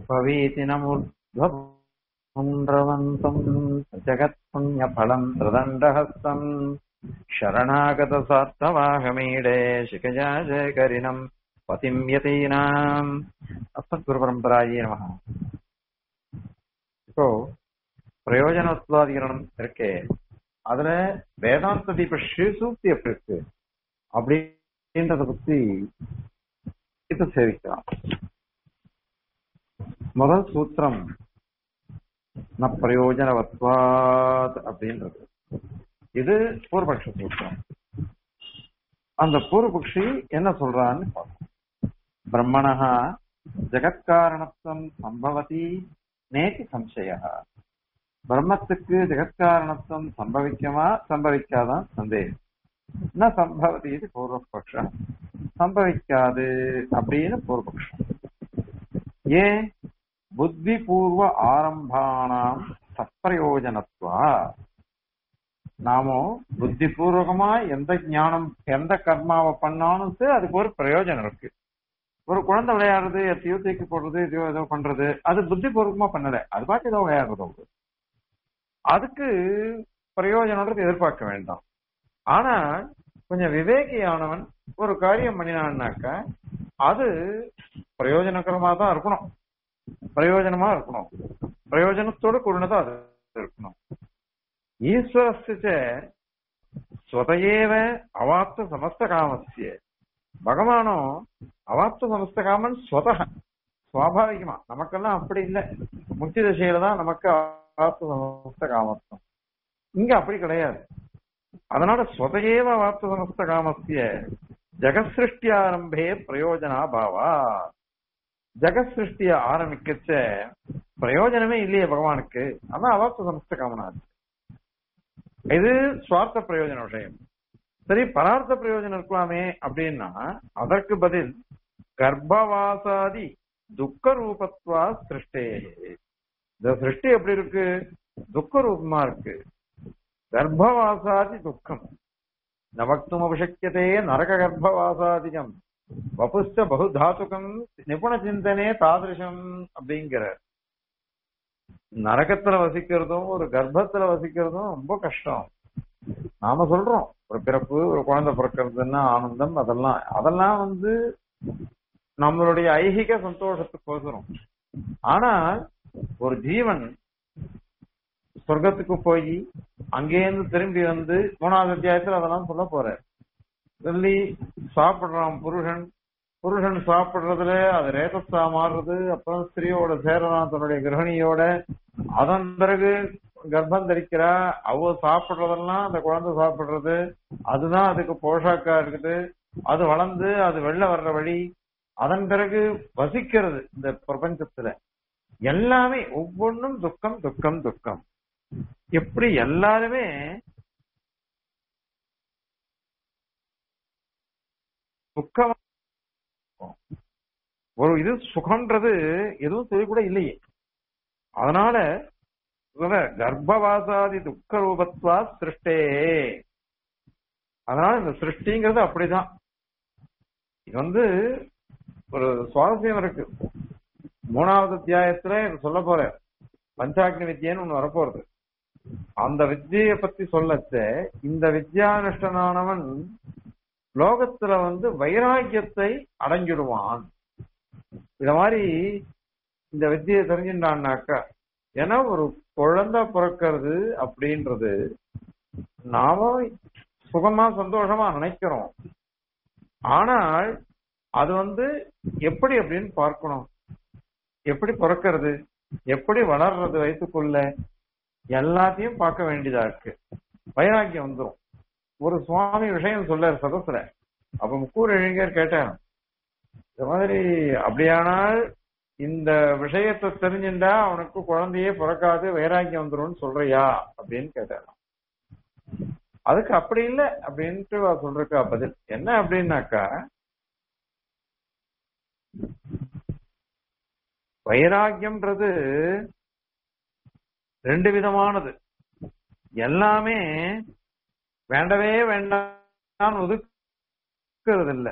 भवेति नमुद्ध्वपुण्ड्रवन्तम् जगत्पुण्यफलम् त्रिदण्डहस्तम् शरणागतसार्थवाहमीडे शिखजा जयकरिणम् पतिम् यतीनाम् அஸ்மத்குருபரம்பராயே நமக இப்போ பிரயோஜனத்துவாதிகரணம் இருக்கே அதுல வேதாந்த தீப ஸ்ரீசூக்தி எப்படி இருக்கு அப்படின்றத பத்தி இப்ப சேவிக்கலாம் முதல் சூத்திரம் ந பிரயோஜனவத்வாத் அப்படின்றது இது பூர்வபக்ஷ சூத்திரம் அந்த பூர்வபக்ஷி என்ன சொல்றான்னு பார்ப்போம் பிரம்மணா ஜெகத்காரணத்துவம் சம்பவதி நேதி சம்சய பிரம்மத்துக்கு ஜெகத்காரணத்துவம் சம்பவிக்குமா சம்பவிக்காதான் சந்தேகம் என்ன சம்பவதி இது பூர்வபக்ஷம் சம்பவிக்காது அப்படின்னு பூர்வபக்ஷம் ஏன் புத்தி பூர்வ ஆரம்பானாம் சப்பிரயோஜனத்துவா நாமோ புத்தி பூர்வகமா எந்த ஞானம் எந்த கர்மாவை பண்ணாலும் சரி அதுக்கு ஒரு பிரயோஜனம் இருக்கு ஒரு குழந்தை விளையாடுறது எத்தையோ தூக்கி போடுறது எதையோ ஏதோ பண்றது அது புத்தி பூர்வகமா பண்ணல அது பாட்டு ஏதோ விளையாடுறது அவங்க அதுக்கு பிரயோஜனம்ன்றது எதிர்பார்க்க வேண்டாம் ஆனா கொஞ்சம் விவேகியானவன் ஒரு காரியம் பண்ணினான்னாக்கா அது பிரயோஜனகரமா தான் இருக்கணும் பிரயோஜனமா இருக்கணும் பிரயோஜனத்தோட கூடினதா அது இருக்கணும் ஈஸ்வரஸ்ய ஸ்வதையேவ அவாப்த சமஸ்த காமசிய பகவானோ அவாப்த சமஸ்த காமன் ஸ்வத சுவாபாவிகமா நமக்கெல்லாம் அப்படி இல்லை முக்தி தசையில தான் நமக்கு அவாப்த சமஸ்த காமத்துவம் இங்க அப்படி கிடையாது அதனால ஸ்வதையேவ அவாப்த சமஸ்த காமசிய ஜெகசிருஷ்டி ஆரம்பே பிரயோஜனா பாவா ஜெகத் சிருஷ்டிய ஆரம்பிக்கச்ச பிரயோஜனமே இல்லையே பகவானுக்கு அதான் அவாப்த சமஸ்த காமனாது இது சுவார்த்த பிரயோஜன விஷயம் சரி பரார்த்த பிரயோஜனம் இருக்கலாமே அப்படின்னா அதற்கு பதில் கர்ப்பவாசாதி துக்க ரூபத்வா சிருஷ்டே இந்த சிருஷ்டி எப்படி இருக்கு துக்க ரூபமா இருக்கு கர்ப்பவாசாதி துக்கம் நவக்தும் அபிஷக்கியதே நரக கர்ப்பவாசாதிகம் வபுஸ்த பகுதாத்துகம் நிபுண சிந்தனே தாதிருஷம் அப்படிங்கிற நரகத்துல வசிக்கிறதும் ஒரு கர்ப்பத்துல வசிக்கிறதும் ரொம்ப கஷ்டம் நாம சொல்றோம் ஒரு பிறப்பு ஒரு குழந்தை பிறக்கிறதுன்னா ஆனந்தம் அதெல்லாம் அதெல்லாம் வந்து நம்மளுடைய ஐகிக சந்தோஷத்துக்கோசரம் ஆனா ஒரு ஜீவன் சொர்க்கத்துக்கு போய் அங்கேருந்து திரும்பி வந்து மூணாவது அத்தியாயத்துல அதெல்லாம் சொல்ல போற சொல்லி சாப்பிடுறான் புருஷன் புருஷன் சாப்பிடுறதுல அது ரேதஸ்தா மாறுறது அப்புறம் ஸ்திரீயோட சேரலாம் தன்னுடைய கிரகணியோட அதன் பிறகு கர்ப்பம் தரிக்கிறா அவ சாப்பிடுறதெல்லாம் அந்த குழந்தை சாப்பிடுறது அதுதான் அதுக்கு போஷாக்கா இருக்குது அது வளர்ந்து அது வெளில வர்ற வழி அதன் பிறகு வசிக்கிறது இந்த பிரபஞ்சத்துல எல்லாமே ஒவ்வொன்றும் துக்கம் துக்கம் துக்கம் எப்படி எல்லாருமே துக்கம் ஒரு இது சுகம்ன்றது எதுவும் சொல்லி கூட இல்லையே அதனால கர்ப்பவாசாதி துக்க ரூபத்வா சிருஷ்டே அதனால இந்த சிருஷ்டிங்கிறது அப்படிதான் இது வந்து ஒரு சுவாரஸ்யம் இருக்கு மூணாவது அத்தியாயத்துல சொல்ல போற பஞ்சாக்னி வித்யன்னு ஒண்ணு வரப்போறது அந்த வித்தியை பத்தி சொல்லச்ச இந்த வித்யானுஷ்டனானவன் லோகத்துல வந்து வைராக்கியத்தை அடைஞ்சிடுவான் இத மாதிரி இந்த வித்தியை தெரிஞ்சுட்டான்னாக்கா ஏன்னா ஒரு குழந்தை பிறக்கிறது அப்படின்றது நாம சுகமா சந்தோஷமா நினைக்கிறோம் ஆனால் அது வந்து எப்படி அப்படின்னு பார்க்கணும் எப்படி பிறக்கிறது எப்படி வளர்றது வயிற்றுக்குள்ள எல்லாத்தையும் பார்க்க வேண்டியதா இருக்கு வைராக்கியம் வந்துடும் ஒரு சுவாமி விஷயம் சொல்லார் சதசுல அப்ப முக்கூர் இளைஞர் கேட்டார் இந்த மாதிரி அப்படியானால் இந்த விஷயத்தை தெரிஞ்சுட்டா அவனுக்கு குழந்தையே பிறக்காது வைராக்கியம் வந்துடும் சொல்றியா அப்படின்னு கேட்டாராம் அதுக்கு அப்படி இல்லை அப்படின்ட்டு சொல்றக்கா பதில் என்ன அப்படின்னாக்கா வைராக்கியம்ன்றது ரெண்டு விதமானது எல்லாமே வேண்டவே வேண்டாம் ஒதுக்குறது இல்லை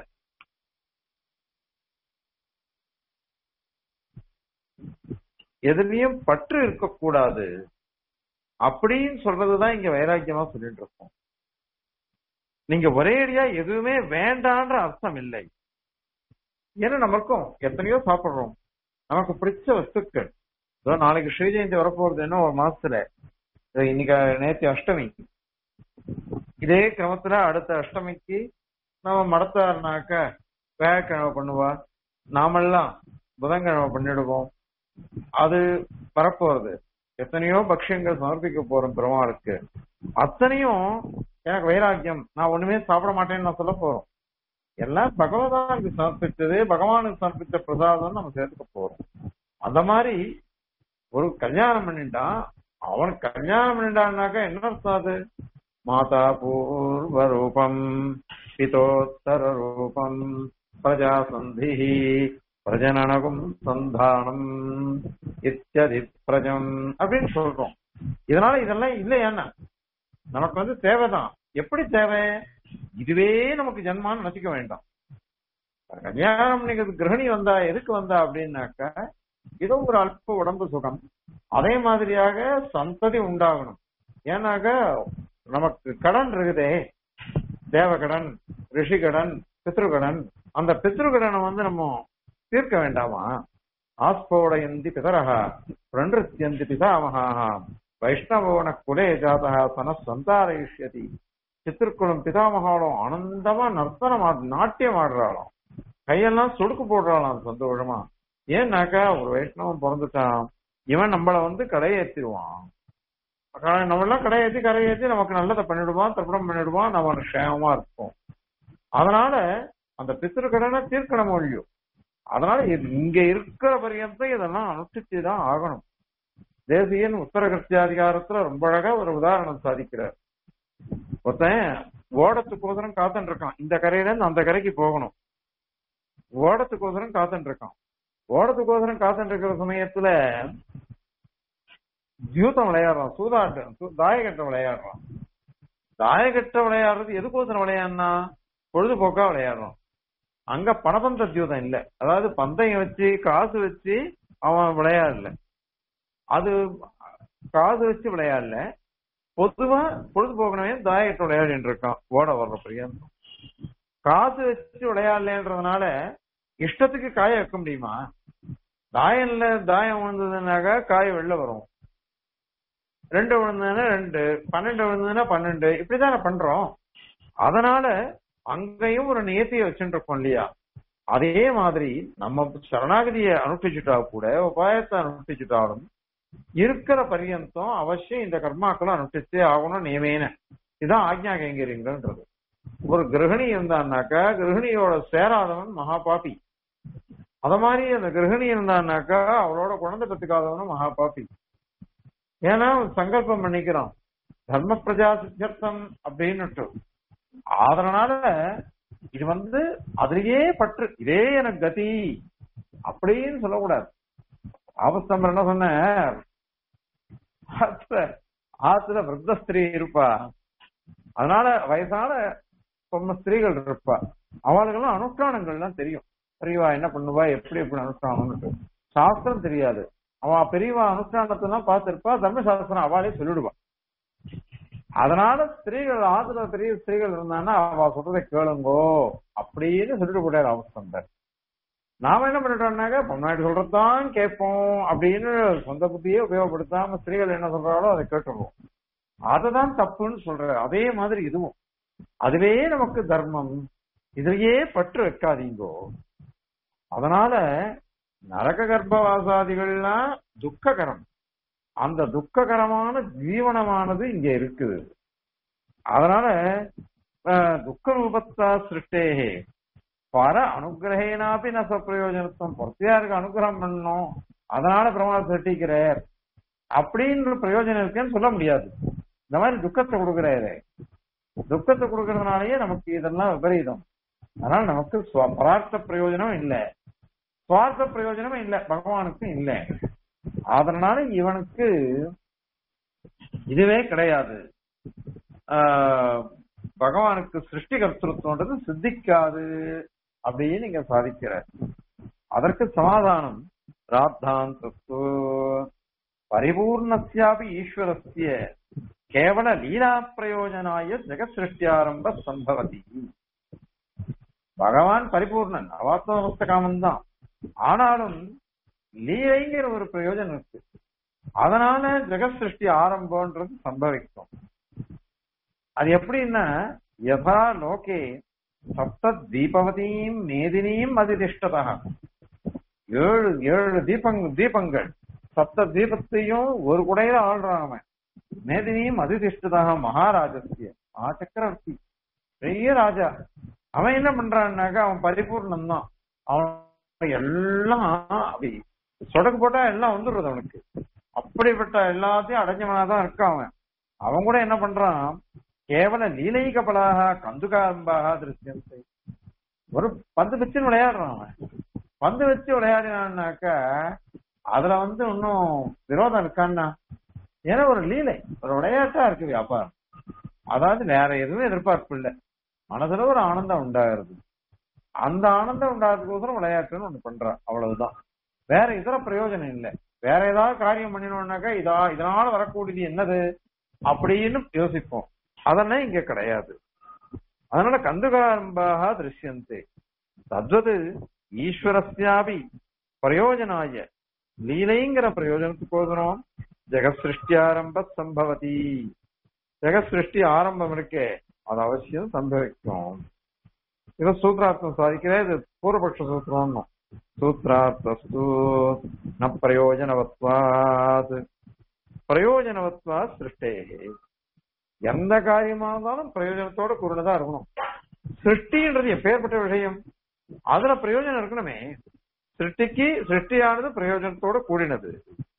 எதுலயும் பற்று இருக்கக்கூடாது அப்படின்னு சொல்றதுதான் இங்க வைராக்கியமா சொல்லிட்டு இருக்கோம் நீங்க ஒரேடியா எதுவுமே வேண்டான்ற அர்த்தம் இல்லை ஏன்னா நமக்கும் எத்தனையோ சாப்பிடுறோம் நமக்கு பிடிச்ச வஸ்துக்கள் இதோ நாளைக்கு ஸ்ரீ ஜெயந்தி வரப்போறது என்ன ஒரு மாசத்துல இது இன்னைக்கு நேத்தி அஷ்டமி இதே கிரமத்துல அடுத்த அஷ்டமிக்கு நம்ம மடத்தாருனாக்க வேகக்கிழமை பண்ணுவா நாமெல்லாம் புதன்கிழமை பண்ணிடுவோம் அது வரப்போறது எத்தனையோ பக்ஷங்கள் சமர்ப்பிக்க போறோம் பெருமாளுக்கு அத்தனையும் எனக்கு வைராக்கியம் நான் ஒண்ணுமே சாப்பிட மாட்டேன்னு நான் சொல்ல போறோம் எல்லாம் பகவதானுக்கு சமர்ப்பிச்சது பகவானுக்கு சமர்ப்பிச்ச பிரசாதம் நம்ம சேர்த்துக்க போறோம் அந்த மாதிரி ஒரு கல்யாணம் பண்ணிட்டான் அவன் கல்யாணம் பண்ணிட்டான்னாக்கா என்ன அர்த்தம் அது மாதா பூர்வ ரூபம் பிதோத்தர ரூபம் பிரஜாசந்தி பிரஜனனகும் சந்தானம் இத்தியதி பிரஜம் அப்படின்னு சொல்றோம் இதனால இதெல்லாம் இல்லையான்னா நமக்கு வந்து தேவைதான் எப்படி தேவை இதுவே நமக்கு ஜன்மான்னு நினைச்சுக்க வேண்டாம் கல்யாணம் பண்ணிக்கிறது கிரகணி வந்தா எதுக்கு வந்தா அப்படின்னாக்கா ஏதோ ஒரு அல்ப உடம்பு சுகம் அதே மாதிரியாக சந்ததி உண்டாகணும் ஏன்னாக்க நமக்கு கடன் இருக்குதே தேவகடன் ரிஷிகடன் பித்ருகடன் அந்த பித்ருகடனை வந்து நம்ம தீர்க்க வேண்டாமா ஆஸ்போடயந்தி பிதரஹா பிரணிருத்தியந்தி பிதாமகாக வைஷ்ணவோன குலே ஜாதா சன சந்தாரயிஷ்யதி பித்திருக்குளும் பிதாமகாலும் ஆனந்தமா நர்த்தனம் ஆடு நாட்டியம் ஆடுறாளாம் கையெல்லாம் சொடுக்கு போடுறாளாம் சந்தோஷமா ஏன்னாக்கா ஒரு வைஷ்ணவன் பிறந்துட்டான் இவன் நம்மள வந்து கடையேற்றிடுவான் நம்ம எல்லாம் கடையேற்றி கரையேற்றி நமக்கு நல்லதை பண்ணிடுவான் தர்ப்பணம் பண்ணிடுவான் நம்ம க்ஷேமமா இருப்போம் அதனால அந்த பித்திரு கடனை தீர்க்கணும் மொழியும் அதனால இது இங்க இருக்கிற பரியந்தம் இதெல்லாம் அனுஷ்டிச்சு தான் ஆகணும் தேசியன் உத்தரகர்த்தியாதிகாரத்துல ரொம்ப அழகா ஒரு உதாரணம் சாதிக்கிறார் ஒருத்தன் ஓடத்துக்கோசரம் காத்துட்டு இருக்கான் இந்த கரையில இருந்து அந்த கரைக்கு போகணும் ஓடத்துக்கோசரம் காத்துட்டு இருக்கான் ஓடத்துக்கோசரம் காத்துட்டு இருக்கிற சமயத்துல தியூத்தம் விளையாடுறான் சூதாட்டம் சூ- தாயக்கட்டம் விளையாடுறான் தாயக்கட்டம் விளையாடுறது எதுக்கோசரம் விளையாடுனா பொழுதுபோக்கா விளையாடுறான் அங்க பணபந்த தியூதம் இல்ல அதாவது பந்தயம் வச்சு காசு வச்சு அவன் விளையாடல அது காசு வச்சு விளையாடல பொதுவா பொழுதுபோக்கனவே தாயக்கட்டம் விளையாடிட்டு இருக்கான் ஓட வர்ற பரியந்தம் காசு வச்சு விளையாடலன்றதுனால இஷ்டத்துக்கு காய வைக்க முடியுமா தாயம்ல தாயம் விழுந்ததுனாக்கா காய் வெளில வரும் ரெண்டு விழுந்ததுன்னா ரெண்டு பன்னெண்டு விழுந்ததுன்னா பன்னெண்டு இப்படிதானே பண்றோம் அதனால அங்கேயும் ஒரு நியத்தியை வச்சுட்டு இருக்கோம் இல்லையா அதே மாதிரி நம்ம சரணாகதியை அனுஷ்டிச்சுட்டா கூட உபாயத்தை அனுஷ்டிச்சுட்டாலும் இருக்கிற பரியந்தம் அவசியம் இந்த கர்மாக்களை அனுஷ்டிச்சே ஆகணும் நியமேன இதுதான் ஆக்ஞா கைங்கரியங்கன்றது ஒரு கிரகிணி இருந்தான்னாக்கா கிரகிணியோட சேராதவன் மகா பாபி அத மாதிரி அந்த கிரகிணி இருந்தான்னாக்கா அவளோட குழந்தை பெற்றுக்காதவனும் மகா பாபி ஏன்னா அவன் சங்கல்பம் பண்ணிக்கிறான் தர்ம பிரஜா சித்தர்த்தம் அப்படின்னுட்டு அதனால இது வந்து அதுலயே பற்று இதே எனக்கு கதி அப்படின்னு சொல்லக்கூடாது ஆபஸ்தம்பர் என்ன சொன்ன ஆத்துல ஆத்துல விருத்த ஸ்திரீ இருப்பா அதனால வயசான பொம்மை ஸ்திரீகள் இருப்பா அவளுக்கெல்லாம் அனுஷ்டானங்கள்லாம் தெரியும் பெரியவா என்ன பண்ணுவா எப்படி எப்படி அனுஷ்டானம்னு சாஸ்திரம் தெரியாது அவன் பெரியவா அனுஷ்டானத்தெல்லாம் பார்த்திருப்பா தர்மசாஸ்திரம் அவளே சொல்லிடுவா அதனால ஸ்திரீகள் ஆத்துல பெரிய ஸ்திரீகள் இருந்தான்னா அவ சொல்றதை கேளுங்கோ அப்படின்னு சொல்லிட்டு போட்டாரு அவஸ்தம்பர் நாம என்ன பண்ணிட்டோம்னாக்க பொன்னாடி சொல்றதான் கேட்போம் அப்படின்னு சொந்த புத்தியே உபயோகப்படுத்தாம ஸ்திரீகள் என்ன சொல்றாங்களோ அதை கேட்டுருவோம் அததான் தப்புன்னு சொல்ற அதே மாதிரி இதுவும் அதுவே நமக்கு தர்மம் இதுலயே பற்று வைக்காதீங்கோ அதனால நரக கர்ப்பவாசாதிகள்லாம் துக்ககரம் அந்த துக்ககரமான ஜீவனமானது இங்க இருக்குது அதனால அஹ், துக்க ரூபத்தா சிருஷ்டேகே பர அனுகிரகேனாப்பி ந பிரயோஜனத்துவம் பொறுத்தையாருக்கு அனுகிரகம் பண்ணணும் அதனால பிரமாணம் சட்டிக்கிறார் அப்படின்ற பிரயோஜனம் இருக்குன்னு சொல்ல முடியாது இந்த மாதிரி துக்கத்தை கொடுக்கிறாரு துக்கத்தை கொடுக்கறதுனாலயே நமக்கு இதெல்லாம் விபரீதம் அதனால நமக்கு சுவ- பரார்த்த பிரயோஜனம் இல்லை சுவார்த்த பிரயோஜனமும் இல்லை பகவானுக்கும் இல்லை அதனால இவனுக்கு இதுவே கிடையாது ஆஹ் பகவானுக்கு சிருஷ்டி கர்த்தத்துவன்றது சித்திக்காது அப்படின்னு நீங்க சாதிக்கிற அதற்கு சமாதானம் ராத்தாந்தஸ்து பரிபூர்ணஸ்யாபி ஈஸ்வரஸ்ய கேவல லீலா பிரயோஜனாய ஜெகத் சிருஷ்டியாரம்ப சம்பவதி பகவான் பரிபூர்ணன் அவாத்மவஸ்த காமன் தான் ஆனாலும் லீலைங்கிற ஒரு பிரயோஜனம் இருக்கு அதனால ஜெகத் சிருஷ்டி ஆரம்பம்ன்றது சம்பவிக்கும் அது எப்படின்னா யதா லோகே சப்த தீபவதீம் மேதினீம் அதிதிஷ்டதா ஏழு ஏழு தீபங் தீபங்கள் சப்த தீபத்தையும் ஒரு குடையில ஆள்றான் அவன் மேதினியும் அதிதிஷ்டதாக மகாராஜஸ்ய மகா சக்கரவர்த்தி பெரிய ராஜா அவன் என்ன பண்றான்னாக்கா அவன் பரிபூர்ணம் தான் அவன் எல்லாம் அப்படி சொடக்கு போட்டா எல்லாம் வந்துடுறது அவனுக்கு அப்படிப்பட்ட எல்லாத்தையும் அடைஞ்சவனாதான் இருக்கான் அவன் அவன் கூட என்ன பண்றான் கேவல லீலை கபலாக கந்துகாரம்பாக திருஷ்யந்தை ஒரு பந்து வச்சு விளையாடுறான் அவன் பந்து வச்சு விளையாடினான்னாக்கா அதுல வந்து இன்னும் விரோதம் இருக்கான்னா ஏன்னா ஒரு லீலை ஒரு விளையாட்டா இருக்கு வியாபாரம் அதாவது வேற எதுவும் எதிர்பார்ப்பு இல்லை மனசுல ஒரு ஆனந்தம் உண்டாகிறது அந்த ஆனந்தம் உண்டாகிறதுக்கோசரம் விளையாட்டுன்னு ஒண்ணு பண்றான் அவ்வளவுதான் வேற இதர பிரயோஜனம் இல்லை வேற ஏதாவது காரியம் பண்ணினோம்னாக்கா இதா இதனால வரக்கூடியது என்னது அப்படின்னு யோசிப்போம் அதெல்லாம் இங்க கிடையாது அதனால கந்துகாரம்பாக திருஷ்யந்தே தத்வது ஈஸ்வரஸ்யாபி பிரயோஜனாய லீலைங்கிற பிரயோஜனத்துக்கோசரம் ஜெகத் சிருஷ்டி ஆரம்ப சம்பவதி ஜெகத் சிருஷ்டி ஆரம்பம் இருக்கே அது அவசியம் சம்பவிக்கும் இத சூத்ரார்த்தம் சாதிக்கிறேன் இது பூர்வபக்ஷ சூத்திரம் சூத்ரார்த்தஸ்து ந பிரயோஜனவத்வாத் பிரயோஜனவத்வா சிருஷ்டே எந்த காரியமா இருந்தாலும் பிரயோஜனத்தோட கூடினதா இருக்கணும் சிருஷ்டின்றது எப்பேற்பட்ட விஷயம் அதுல பிரயோஜனம் இருக்கணுமே சிருஷ்டிக்கு சிருஷ்டியானது பிரயோஜனத்தோட கூடினது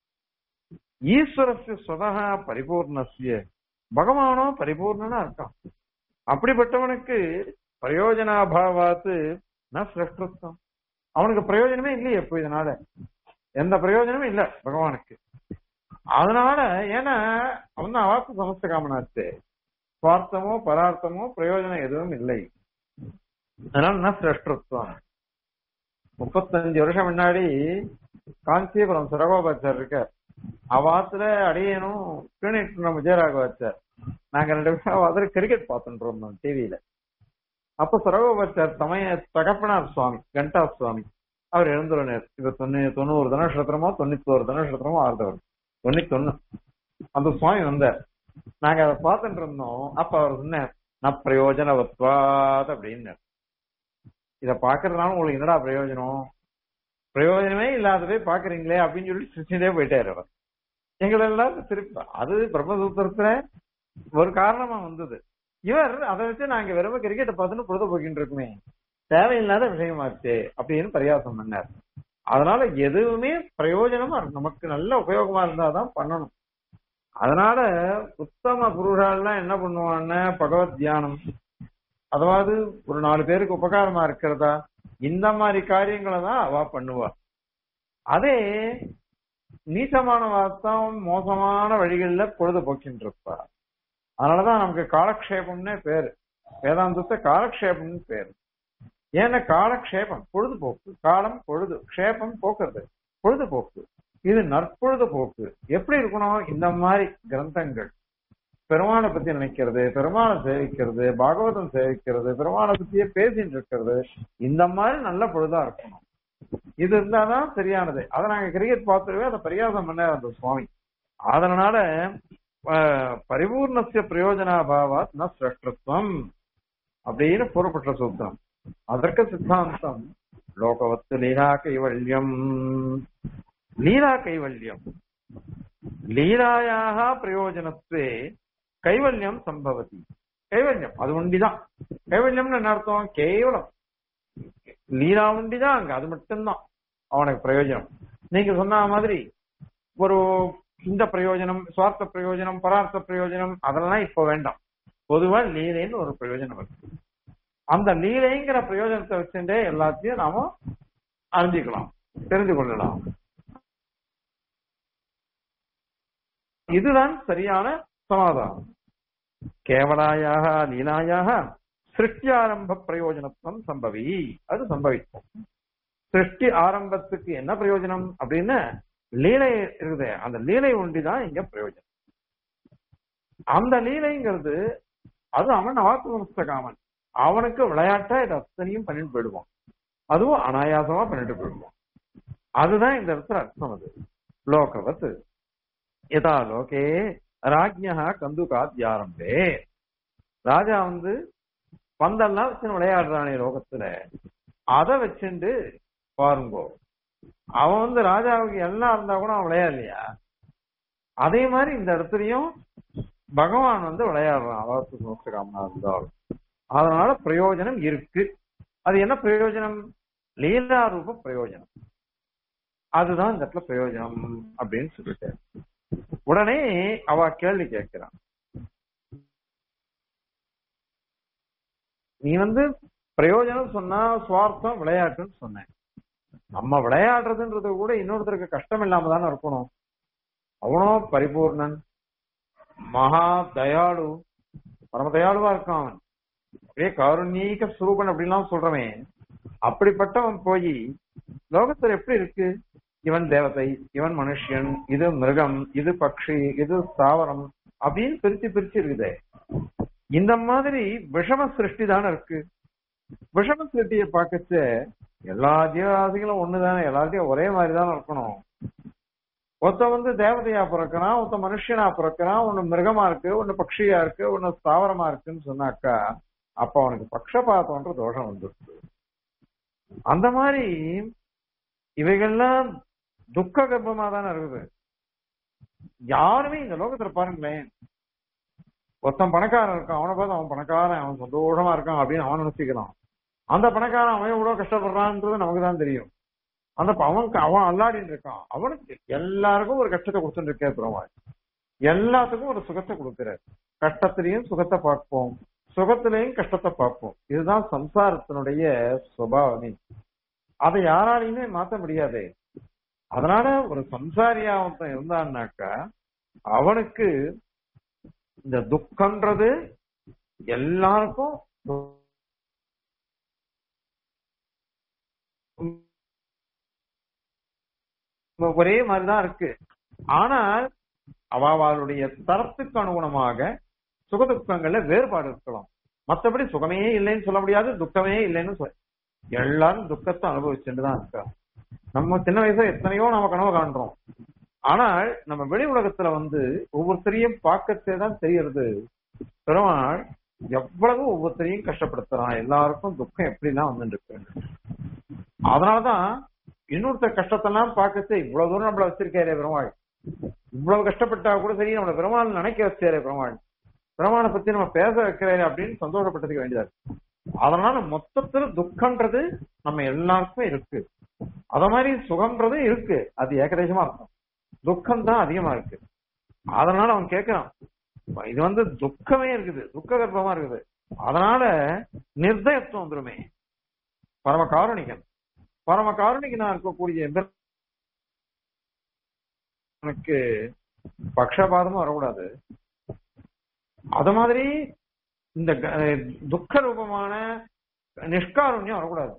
ஈஸ்வரஸ்ய ஸ்வதா பரிபூர்ணஸ்ய பகவானோ பரிபூர்ணனா இருக்கான் அப்படிப்பட்டவனுக்கு பிரயோஜனாபாவாத்து ந சிரஷ்டத்துவம் அவனுக்கு பிரயோஜனமே இல்லையே இப்போ இதனால எந்த பிரயோஜனமும் இல்ல பகவானுக்கு அதனால ஏன்னா அவன் தான் அவாக்கு சமஸ்த காமனாச்சு சுவார்த்தமோ பரார்த்தமோ பிரயோஜனம் எதுவும் இல்லை அதனால ந சிரஷ்டத்துவம் முப்பத்தஞ்சு வருஷம் முன்னாடி காஞ்சிபுரம் சரகோபாச்சார் இருக்கார் அவாத்துல அடியனும் கிளினிக் நம்ம விஜயராகவாச்சார் நாங்க ரெண்டு பேரும் அதில் கிரிக்கெட் பார்த்துட்டு இருந்தோம் டிவியில அப்ப சரகோபாச்சார் சமய தகப்பனார் சுவாமி கண்டா சுவாமி அவர் எழுந்துள்ளனர் இப்ப தொண்ணூ தொண்ணூறு தனநட்சத்திரமோ தொண்ணூத்தோரு தனநட்சத்திரமோ ஆறுதவர் தொண்ணூத்தொன்னு அந்த சுவாமி வந்தார் நாங்க அதை பார்த்துட்டு இருந்தோம் அப்ப அவர் சொன்னார் நான் பிரயோஜனவத்வாத் அப்படின்னு இத பாக்குறதுனால உங்களுக்கு என்னடா பிரயோஜனம் பிரயோஜனமே இல்லாததே பாக்குறீங்களே அப்படின்னு சொல்லி சிரிச்சுட்டே போயிட்டாரு அவர் எங்களெல்லாம் திருப்பி அது பிரம்மசூத்திரத்துல ஒரு காரணமா வந்தது இவர் அதை வச்சு நாங்க வெறும் கிரிக்கெட்டை பார்த்துன்னு பொழுது போக்கிட்டு இருக்குமே தேவையில்லாத விஷயமாச்சு அப்படின்னு பரியாசம் பண்ணார் அதனால எதுவுமே பிரயோஜனமா இருக்கும் நமக்கு நல்ல உபயோகமா இருந்தாதான் பண்ணணும் அதனால உத்தம புருஷாலாம் என்ன பண்ணுவான்னு பகவத் தியானம் அதாவது ஒரு நாலு பேருக்கு உபகாரமா இருக்கிறதா இந்த மாதிரி காரியங்களை தான் அவ பண்ணுவா அதே நீசமான வார்த்தம் மோசமான வழிகள்ல பொழுது போக்கின்னு இருப்பா அதனாலதான் நமக்கு காலக்ஷேபம்னே பேரு வேதாந்தத்தை காலக்ஷேபம்னு பேரு ஏன்னா காலக்ஷேபம் பொழுதுபோக்கு காலம் பொழுது க்ஷேபம் போக்குறது பொழுதுபோக்கு இது நற்பொழுதுபோக்கு எப்படி இருக்கணும் இந்த மாதிரி கிரந்தங்கள் பெருமாளை பத்தி நினைக்கிறது பெருமாளை சேவிக்கிறது பாகவதம் சேவிக்கிறது பெருமாளை பத்தியே பேசிட்டு இருக்கிறது இந்த மாதிரி நல்ல பொழுதா இருக்கணும் இது இருந்தாதான் சரியானது அதை நாங்க கிரிக்கெட் பார்த்துருவே அதை பரியாசம் பண்ணார் அந்த சுவாமி அதனால பரிபூர்ணசிய பிரயோஜனாபாவாத் ந சிரஷ்டத்துவம் அப்படின்னு கூறப்பட்ட சூத்திரம் அதற்கு சித்தாந்தம் லோகவத்து லீலா கைவல்யம் லீலா கைவல்யம் லீலாயாக பிரயோஜனத்துவே கைவல்யம் சம்பவதி கைவல்யம் அது உண்டிதான் கைவல்யம்னு என்ன அர்த்தம் கேவலம் லீலா உண்டிதான் அங்க அது மட்டும்தான் அவனுக்கு பிரயோஜனம் நீங்க சொன்ன மாதிரி ஒரு இந்த பிரயோஜனம் சுவார்த்த பிரயோஜனம் பரார்த்த பிரயோஜனம் அதெல்லாம் இப்ப வேண்டாம் பொதுவா லீலைன்னு ஒரு பிரயோஜனம் இருக்கு அந்த லீலைங்கிற பிரயோஜனத்தை வச்சுட்டே எல்லாத்தையும் நாம அறிஞ்சிக்கலாம் தெரிந்து கொள்ளலாம் இதுதான் சரியான சமாதானம் கேவலாயாக லீலாயாக சிருஷ்டி ஆரம்ப பிரயோஜனத்துவம் சம்பவி அது சம்பவிக்கும் சிருஷ்டி ஆரம்பத்துக்கு என்ன பிரயோஜனம் அப்படின்னு லீலை இருக்குது அந்த லீலை ஒண்டிதான் இங்க பிரயோஜனம் அந்த லீலைங்கிறது அது அவன் ஆத்மஸ்த காமன் அவனுக்கு விளையாட்டா இது அத்தனையும் பண்ணிட்டு போயிடுவான் அதுவும் அனாயாசமா பண்ணிட்டு போயிடுவான் அதுதான் இந்த இடத்துல அர்த்தம் அது லோகவத் யதா லோகே ராஜ்யா கந்துகாத் ஆரம்பே ராஜா வந்து பந்தெல்லாம் வச்சு விளையாடுறானே லோகத்துல அதை வச்சுண்டு பாருங்கோ அவன் வந்து ராஜாவுக்கு எல்லாம் இருந்தா கூட அவன் விளையாடலையா அதே மாதிரி இந்த இடத்துலயும் பகவான் வந்து விளையாடுறான் அவாத்து மோட்சகாமனா இருந்தாலும் அதனால பிரயோஜனம் இருக்கு அது என்ன பிரயோஜனம் லீலா ரூப பிரயோஜனம் அதுதான் இந்த இடத்துல பிரயோஜனம் அப்படின்னு சொல்லிட்டு உடனே அவ கேள்வி கேட்கிறான் நீ வந்து பிரயோஜனம் சொன்னா சுவார்த்தம் விளையாட்டுன்னு சொன்னேன் நம்ம விளையாடுறதுன்றது கூட இன்னொருத்தருக்கு கஷ்டம் இல்லாம தானே இருக்கணும் அவனும் பரிபூர்ணன் மகா தயாளு பரம தயாளுவா இருக்கான் அவன் அப்படியே காருண்யீக சுரூபன் அப்படின்லாம் சொல்றவன் அப்படிப்பட்டவன் போய் லோகத்துல எப்படி இருக்கு இவன் தேவதை இவன் மனுஷன் இது மிருகம் இது பக்ஷி இது ஸ்தாவரம் அப்படின்னு பிரிச்சு பிரிச்சு இருக்குதே இந்த மாதிரி விஷம சிருஷ்டி தானே இருக்கு விஷம சிருஷ்டியை பார்க்கச்ச எல்லா ஜீவராசிகளும் ஒண்ணுதானே எல்லாத்தையும் ஒரே மாதிரி தானே இருக்கணும் ஒருத்த வந்து தேவதையா பிறக்கிறான் ஒருத்த மனுஷனா பிறக்கிறான் ஒண்ணு மிருகமா இருக்கு ஒண்ணு பக்ஷியா இருக்கு ஒண்ணு ஸ்தாவரமா இருக்குன்னு சொன்னாக்கா அப்ப அவனுக்கு பக்ஷபாதம்ன்ற தோஷம் வந்துருக்கு அந்த மாதிரி இவைகள்லாம் துக்க கர்ப்பமா தானே இருக்குது யாருமே இந்த லோகத்துல பாருங்களேன் ஒருத்தன் பணக்காரன் இருக்கான் அவனை பார்த்து அவன் பணக்காரன் அவன் சந்தோஷமா இருக்கான் அப்படின்னு அவன் நினைச்சுக்கலாம் அந்த பணக்காரன் அவன் எவ்வளவு கஷ்டப்படுறான்ன்றது நமக்கு தான் தெரியும் அந்த அவனுக்கு அவன் அல்லாடின்னு இருக்கான் அவனுக்கு எல்லாருக்கும் ஒரு கஷ்டத்தை கொடுத்துட்டு இருக்கே பெருமாள் எல்லாத்துக்கும் ஒரு சுகத்தை கொடுக்கிறார் கஷ்டத்திலையும் சுகத்தை பார்ப்போம் சுகத்திலையும் கஷ்டத்தை பார்ப்போம் இதுதான் சம்சாரத்தினுடைய சுபாவமே அதை யாராலையுமே மாத்த முடியாது அதனால ஒரு சம்சாரியா ஒருத்தன் இருந்தான்னாக்கா அவனுக்கு இந்த துக்கம்ன்றது எல்லாருக்கும் ஒரே மாதிரிதான் இருக்கு ஆனால் அவாவாளுடைய தரத்துக்கு அனுகுணமாக சுகதுக்கங்கள்ல வேறுபாடு இருக்கலாம் மற்றபடி சுகமே இல்லைன்னு சொல்ல முடியாது துக்கமே இல்லைன்னு சொல்ல எல்லாரும் துக்கத்தை அனுபவிச்சுட்டு தான் இருக்கா நம்ம சின்ன வயசுல எத்தனையோ நம்ம கனவு காண்றோம் ஆனால் நம்ம வெளி உலகத்துல வந்து ஒவ்வொருத்தரையும் பார்க்கத்தே தான் தெரியறது பெருமாள் எவ்வளவு ஒவ்வொருத்தரையும் கஷ்டப்படுத்துறான் எல்லாருக்கும் துக்கம் எப்படிலாம் வந்துட்டு இருக்கு அதனாலதான் இன்னொருத்தர் கஷ்டத்தெல்லாம் பார்க்கறது இவ்வளவு தூரம் நம்மள வச்சிருக்காரு பெருமாள் இவ்வளவு கஷ்டப்பட்டா கூட சரி நம்மள பெருமாள் நினைக்க வச்சாரு பெருமாள் பெருமாளை பத்தி நம்ம பேச வைக்கிறாரு அப்படின்னு சந்தோஷப்பட்டதுக்கு வேண்டியதா இருக்கு அதனால மொத்தத்துல துக்கம்ன்றது நம்ம எல்லாருக்குமே இருக்கு அத மாதிரி சுகம்ன்றது இருக்கு அது ஏகதேசமா இருக்கும் துக்கம் தான் அதிகமா இருக்கு அதனால அவன் கேட்கிறான் இது வந்து துக்கமே இருக்குது துக்க கர்ப்பமா இருக்குது அதனால நிர்தயத்துவம் வந்துருமே பரம காரணிகன் பரம காரணிகனா இருக்கக்கூடிய எனக்கு பக்ஷபாதமும் வரக்கூடாது அத மாதிரி இந்த துக்க ரூபமான நிஷ்காருண்யம் வரக்கூடாது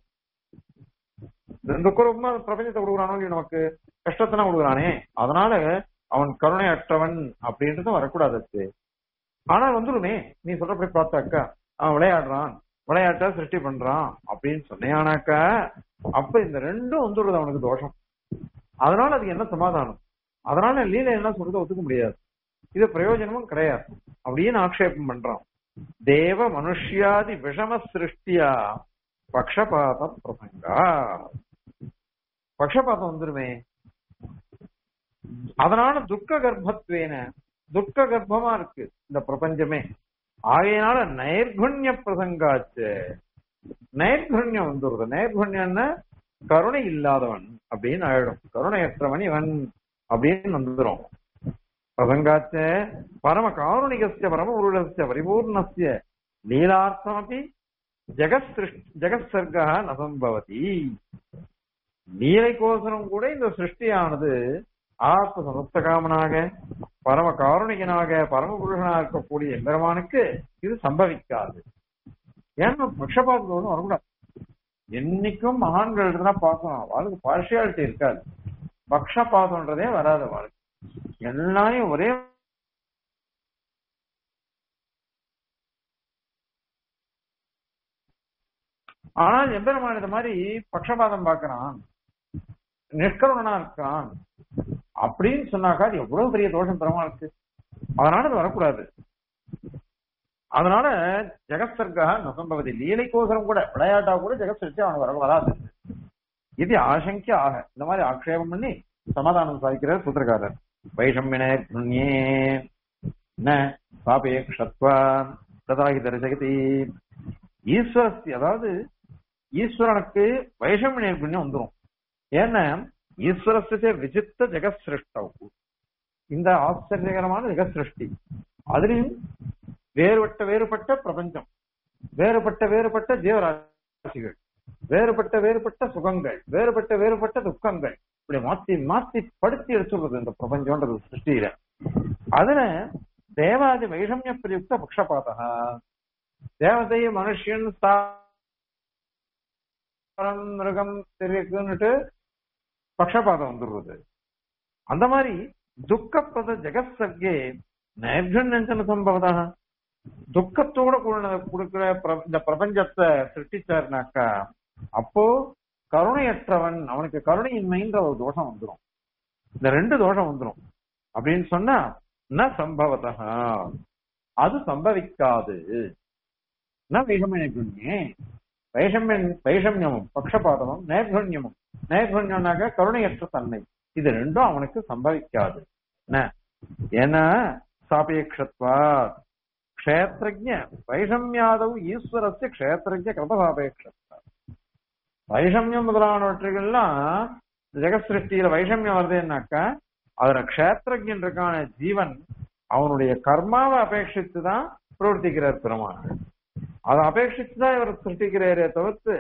துக்க ரூபமா பிரபஞ்சத்தை கொடுக்குறானோ நமக்கு கஷ்டத்தை கொடுக்குறானே அதனால அவன் கருணை அற்றவன் அப்படின்றது வரக்கூடாது ஆனால் வந்துருமே நீ சொல்றபடி பார்த்தாக்கா அவன் விளையாடுறான் விளையாட்டா சிருஷ்டி பண்றான் அப்படின்னு சொன்னேனாக்கா அப்ப இந்த ரெண்டும் வந்துடுறது அவனுக்கு தோஷம் அதனால அதுக்கு என்ன சமாதானம் அதனால லீலை என்ன சொல்றதை ஒத்துக்க முடியாது இது பிரயோஜனமும் கிடையாது அப்படின்னு ஆக்ஷேபம் பண்றான் தேவ மனுஷ்யாதி விஷம சிருஷ்டியா பக்ஷபாத பிரசங்கா பக்ஷபாதம் வந்துருமே அதனால துக்க கர்ப்பத்வேன துக்க கர்ப்பமா இருக்கு இந்த பிரபஞ்சமே ஆகையினால நைர்குண்ய பிரசங்காச்சு நைர்குண்யம் வந்துருது நைர்குண்யம்னா கருணை இல்லாதவன் அப்படின்னு ஆயிடும் கருணையற்றவன் இவன் அப்படின்னு வந்துடும் பிரசங்காச்ச பரம காருணிகஸ்ய பரம உருளஸ்ய பரிபூர்ணஸ்ய லீலார்த்தமபி ஜெகத் ஜெகத் சர்க்கா நசம்பவதி லீலைக்கோசரம் கூட இந்த சிருஷ்டியானது ஆத்ம சமஸ்தகாமனாக பரம காருணிகனாக பரமபுருஷனாக இருக்கக்கூடிய எம்பெருமானுக்கு இது சம்பவிக்காது ஏன்னா பக்ஷபாதத்தோடு வரக்கூடாது என்னைக்கும் மகான்கள் தான் பார்க்கணும் அவளுக்கு பார்ஷியாலிட்டி இருக்காது பக்ஷபாதம்ன்றதே வராது வாழ்க்கை எல்லாரையும் ஒரே ஆனால் எம்பெருமான் இந்த மாதிரி பக்ஷபாதம் பார்க்கறான் நிஷ்கருணனா இருக்கான் அப்படின்னு சொன்னாக்கா அது எவ்வளவு பெரிய தோஷம் பெருமாளுக்கு அதனால அது வரக்கூடாது அதனால ஜெகத்சர்கா நசம்பவதி லீலைக்கோசரம் கூட விளையாட்டா கூட ஜெகத் சிருஷ்டி அவனுக்கு வர வராது இது ஆசங்கிய ஆக இந்த மாதிரி ஆக்ஷேபம் பண்ணி சமாதானம் சாதிக்கிறார் சூத்திரக்காரர் வைஷம்யனே புண்ணியே ந சாபேக்ஷத்வா ததாகி தரிசகதி ஈஸ்வரஸ்தி அதாவது ஈஸ்வரனுக்கு வைஷம்ய புண்ணியம் வந்துரும் ஏன்னா ஈஸ்வரஸ்தே விசித்த ஜெகத் சிருஷ்டவு இந்த ஆச்சரியகரமான ஜெகத் சிருஷ்டி அதுலயும் வேறுபட்ட வேறுபட்ட பிரபஞ்சம் வேறுபட்ட வேறுபட்ட ஜீவராசிகள் வேறுபட்ட வேறுபட்ட சுகங்கள் வேறுபட்ட வேறுபட்ட துக்கங்கள் இப்படி மாத்தி மாத்தி படுத்தி எடுத்துடுறது இந்த பிரபஞ்சம்ன்றது சிருஷ்டியில அதுல தேவாதி வைஷமிய பிரயுக்த பக்ஷபாதா தேவதை மனுஷன் ஸ்தாவரம், மிருகம் தெரியுன்னுட்டு பக்ஷபாதம் வந்துடுறது அந்த மாதிரி துக்கப்பத ஜெகத் சர்க்கே நைர்ஜன்யஞ்சன சம்பவதா துக்கத்தோட கூட கொடுக்கிற பிர- இந்த பிரபஞ்சத்தை சிருஷ்டிச்சாருனாக்கா அப்போ கருணையற்றவன் அவனுக்கு கருணையின்மைன்ற ஒரு தோஷம் வந்துடும் இந்த ரெண்டு தோஷம் வந்துடும் அப்படின்னு சொன்னா ந சம்பவதா அது சம்பவிக்காது ந வைஷமியகுண்யே வைஷமியன் வைஷமியமும் பக்ஷபாதமும் நேர்குண்யமும் நேர்குண்யம்னாக்க கருணையற்ற தன்மை இது ரெண்டும் அவனுக்கு சம்பவிக்காது என்ன ஏன்னா சாபேக்ஷத்வா க்ஷேத்திரஜ வைஷமியாதவு ஈஸ்வரஸ்ய க்ஷேத்திரஜ கிருபசாபேக்ஷத்வா வைஷமியம் முதலானவற்றுகள்லாம் ஜெகத் சிருஷ்டியில வைஷமியம் வருதுன்னாக்கா அதுல க்ஷேத்திரஜன் இருக்கான ஜீவன் அவனுடைய கர்மாவை அபேட்சித்து தான் பிரவர்த்திக்கிறார் பெருமாள் அதை அபேட்சித்து தான் இவர் சிருஷ்டிக்கிறாரே தவிர்த்து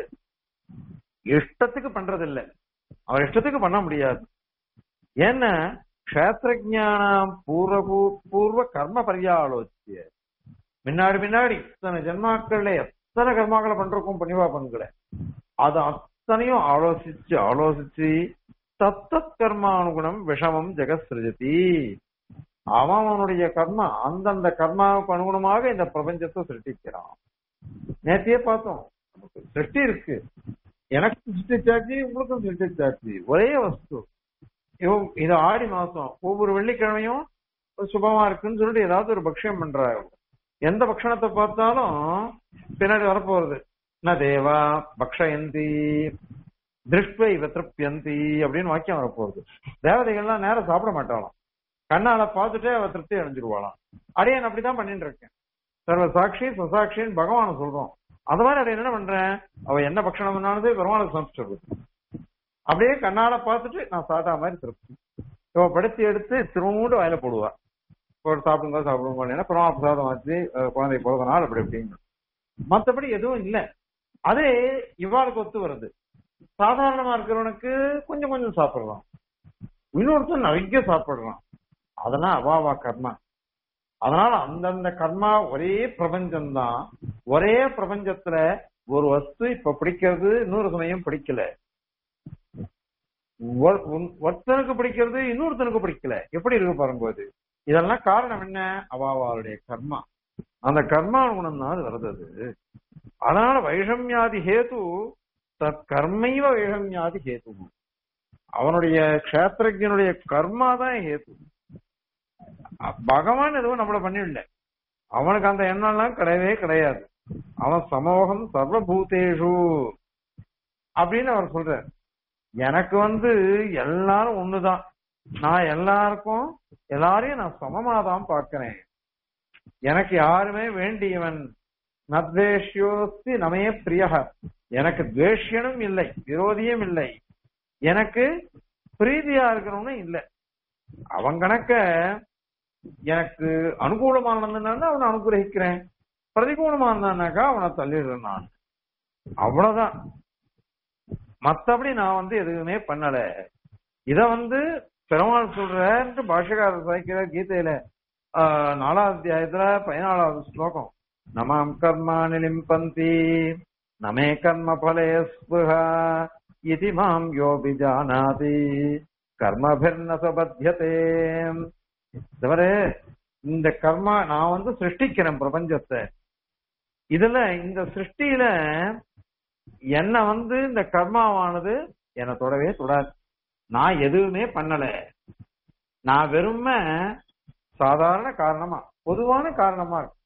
இஷ்டத்துக்கு பண்றதில்லை அவர் இஷ்டத்துக்கு பண்ண முடியாது ஏன்னா க்ஷேத்திரஜானம் பூர்வ பூர்வ கர்ம பரியாலோசிய முன்னாடி முன்னாடி இத்தனை ஜென்மாக்கள்ல எத்தனை கர்மாக்களை பண்றோம் பணிவா பண்களை அது அத்தனையும் ஆலோசிச்சு ஆலோசிச்சு தத்தத் கர்மானுகுணம் விஷமம் ஜெகத் சிருஜதி அவன் அவனுடைய கர்மா அந்தந்த கர்மாவுக்கு அனுகுணமாக இந்த பிரபஞ்சத்தை சிருஷ்டிக்கிறான் நேத்தியே பார்த்தோம் நமக்கு சிருஷ்டி இருக்கு எனக்கு சிருஷ்டிச்சாச்சு உங்களுக்கும் சிருஷ்டிச்சாச்சு ஒரே வஸ்து இவன் இது ஆடி மாசம் ஒவ்வொரு வெள்ளிக்கிழமையும் சுபமா இருக்குன்னு சொல்லிட்டு ஏதாவது ஒரு பக்ஷம் பண்றாங்க எந்த பக்ஷணத்தை பார்த்தாலும் பின்னாடி வரப்போறது ந தேவா பக்ஷயந்தி திருஷ்வை திருப்தியந்தி அப்படின்னு வாக்கியம் வரப்போகுது தேவதைகள்லாம் நேரம் சாப்பிட மாட்டாளாம் கண்ணால பார்த்துட்டே அவ திருப்தி அடைஞ்சிருவாளாம் அடையன் அப்படிதான் பண்ணிட்டு இருக்கேன் சர்வ சாட்சி சசாட்சின்னு பகவான சொல்றோம் அது மாதிரி அடைய என்ன பண்றேன் அவ என்ன பட்சணம் பண்ணானது பெருமாளுக்கு சமைச்சிடுறது அப்படியே கண்ணால பார்த்துட்டு நான் சாதா மாதிரி திருப்தி இவ படுத்தி எடுத்து திரும்ப வாயில போடுவா போட்டு சாப்பிடுங்க சாப்பிடுங்க ஏன்னா பெருமா பிரசாதம் வச்சு அஹ், குழந்தை பிறந்த நாள் அப்படி அப்படின்னு மத்தபடி எதுவும் இல்ல அதே இவ்வாளுக்கு ஒத்து வருது சாதாரணமா இருக்கிறவனுக்கு கொஞ்சம் கொஞ்சம் சாப்பிடுறான் இன்னொருத்தன் நிறைய சாப்பிடுறான் அதெல்லாம் அவாவா கர்மா அதனால அந்தந்த கர்மா ஒரே பிரபஞ்சம்தான் ஒரே பிரபஞ்சத்துல ஒரு வஸ்து இப்ப பிடிக்கிறது இன்னொரு சமயம் பிடிக்கல ஒரு- உன்- ஒருத்தனுக்கு பிடிக்கிறது இன்னொருத்தனுக்கு பிடிக்கல எப்படி இருக்கு பாருங்க அது இதெல்லாம் காரணம் என்ன அவாவாளுடைய கர்மா அந்த கர்மா குணம் தான் அது வருது அது. அதனால வைஷமியாதி ஹேது தத் கர்மைவ வைஷமியாதி ஹேது அவனுடைய கஷேத்திரஜனுடைய கர்மா தான் ஹேது அ- பகவான் எதுவும் நம்மள பண்ணிடல அவனுக்கு அந்த எண்ணம்லாம் கிடையவே கிடையாது அவன் சமோகம் சர்வபூதேஷு அப்படின்னு அவர் சொல்றார் எனக்கு வந்து எல்லாரும் ஒண்ணுதான் நான் எல்லாருக்கும் எல்லாரையும் நான் சமமா தான் பார்க்கிறேன் எனக்கு யாருமே வேண்டியவன் நத்வேஷ்யோஸ்தி நமே பிரியக எனக்கு துவேஷ்யனும் இல்லை விரோதியும் இல்லை எனக்கு பிரீதியா இருக்கிறவனும் இல்லை அவன் கணக்க எனக்கு அனுகூலமா இருந்தான்னா அவனை அனுகிரகிக்கிறேன் பிரதிகூலமா இருந்தானாக்கா அவனை தள்ளிடுறேன் நான் அவ்வளவுதான் மத்தபடி நான் வந்து எதுவுமே பண்ணல இத வந்து பெருமாள் சொல்றேன்ட்டு பாஷகாரர் சாய்க்கிற கீதையில ஆஹ், நாலாவது அத்தியாயத்துல பதினாலாவது ஸ்லோகம் நமாம் கர்மா நிலிம்பந்தி நமே கர்ம பலே ஸ்புகா இதி மாம் யோபி ஜானாதி கர்மபிர்னசபத்தியதே தவிர இந்த கர்மா நான் வந்து சிருஷ்டிக்கிறேன் பிரபஞ்சத்தை இதுல இந்த சிருஷ்டியில என்ன வந்து இந்த கர்மாவானது என்னை தொடவே தொடாது நான் எதுவுமே பண்ணல நான் வெறும சாதாரண காரணமா பொதுவான காரணமா இருக்கு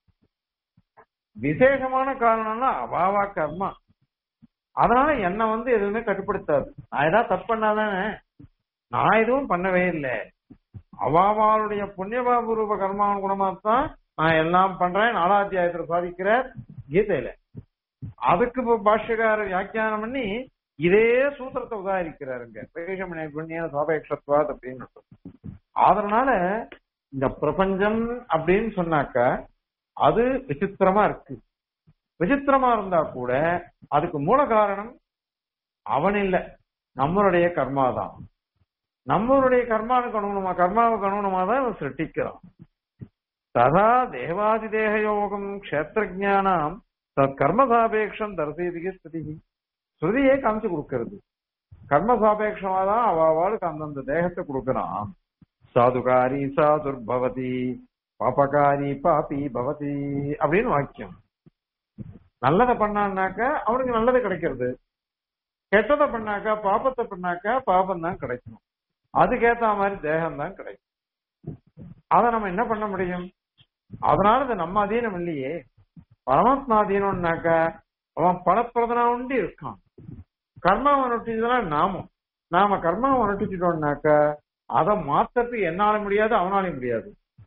விசேஷமான காரணம்னா அவாவா கர்மா அதனால என்ன வந்து எதுவுமே கட்டுப்படுத்தாது நான் ஏதாவது தப்பு பண்ணாதானே நான் எதுவும் பண்ணவே இல்லை அவாவாளுடைய புண்ணியபாபூர்வ கர்மாவின் குணமா தான் நான் எல்லாம் பண்றேன் நாலாத்தியாயத்துல சாதிக்கிற கீதையில அதுக்கு இப்ப பாஷ்யக்காரர் வியாக்கியானம் பண்ணி இதே சூத்திரத்தை உதாரிக்கிறாருங்க பிரேஷமணி புண்ணிய சாபேக்ஷத்வாத் அப்படின்னு அதனால இந்த பிரபஞ்சம் அப்படின்னு சொன்னாக்க அது விசித்திரமா இருக்கு விசித்திரமா இருந்தா கூட அதுக்கு மூல காரணம் அவன் இல்ல நம்மளுடைய கர்மா தான் நம்மளுடைய கர்மாவுக்கு அனுகுணமா கர்மாவுக்கு அனுகுணமா தான் அவன் சிருஷ்டிக்கிறான் ததா தேவாதி தேக யோகம் கஷேத்திரஜானாம் தத் கர்மசாபேக்ஷம் தரிசீதிக்கு ஸ்துதி ஸ்ருதியே காமிச்சு கொடுக்கிறது கர்மசாபேக்ஷமா தான் அவளுக்கு அந்தந்த தேகத்தை கொடுக்கிறான் சாதுகாரி சாதுர்பவதி பாபகாரி பாபி பவதி அப்படின்னு வாக்கியம் நல்லதை பண்ணான்னாக்க அவனுக்கு நல்லது கிடைக்கிறது கெட்டதை பண்ணாக்கா பாபத்தை பண்ணாக்கா பாபம் தான் கிடைக்கும் அதுக்கேத்த மாதிரி தேகம் தான் கிடைக்கும் அதை நம்ம என்ன பண்ண முடியும் அதனால இது நம்ம அதீனம் இல்லையே பரமாத்மா அதீனம்னாக்க அவன் பலப்பிரதனா உண்டு இருக்கான் கர்மாவை நொட்டிச்சதுனா நாமும் நாம கர்மாவை நொட்டிச்சிட்டோம்னாக்க அதை மாத்தறதுக்கு என்னால முடியாது அவனாலையும் முடியாது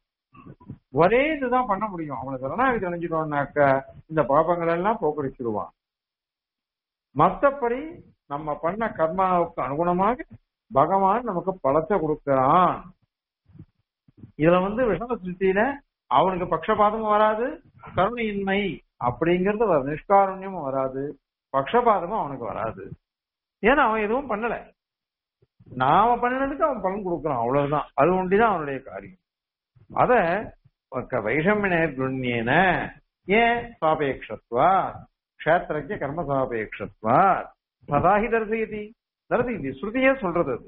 ஒரே இதுதான் பண்ண முடியும் அவனுக்கு சரணாகி அணிஞ்சிட்டோம்னாக்க இந்த பாபங்கள் எல்லாம் போக்கடிச்சிருவான் மத்தபடி நம்ம பண்ண கர்மாவுக்கு அனுகுணமாக பகவான் நமக்கு பலத்தை கொடுக்கிறான் இதுல வந்து விஷம சிருஷ்டியில அவனுக்கு பக்ஷபாதமும் வராது கருணையின்மை அப்படிங்கறது வரும் நிஷ்காருண்யமும் வராது பக்ஷபாதமும் அவனுக்கு வராது ஏன்னா அவன் எதுவும் பண்ணல நாம பண்ணினதுக்கு அவன் பலன் கொடுக்கறான் அவ்வளவுதான் அது ஒண்டிதான் அவனுடைய காரியம் அத வைஷமினே குண்யேன ஏன் சாபேக்ஷத்வா க்ஷேத்திரக்கு கர்ம சாபேக்ஷத்வா சதாஹி தரிசயதி தரிசயதி ஸ்ருதியே சொல்றது அது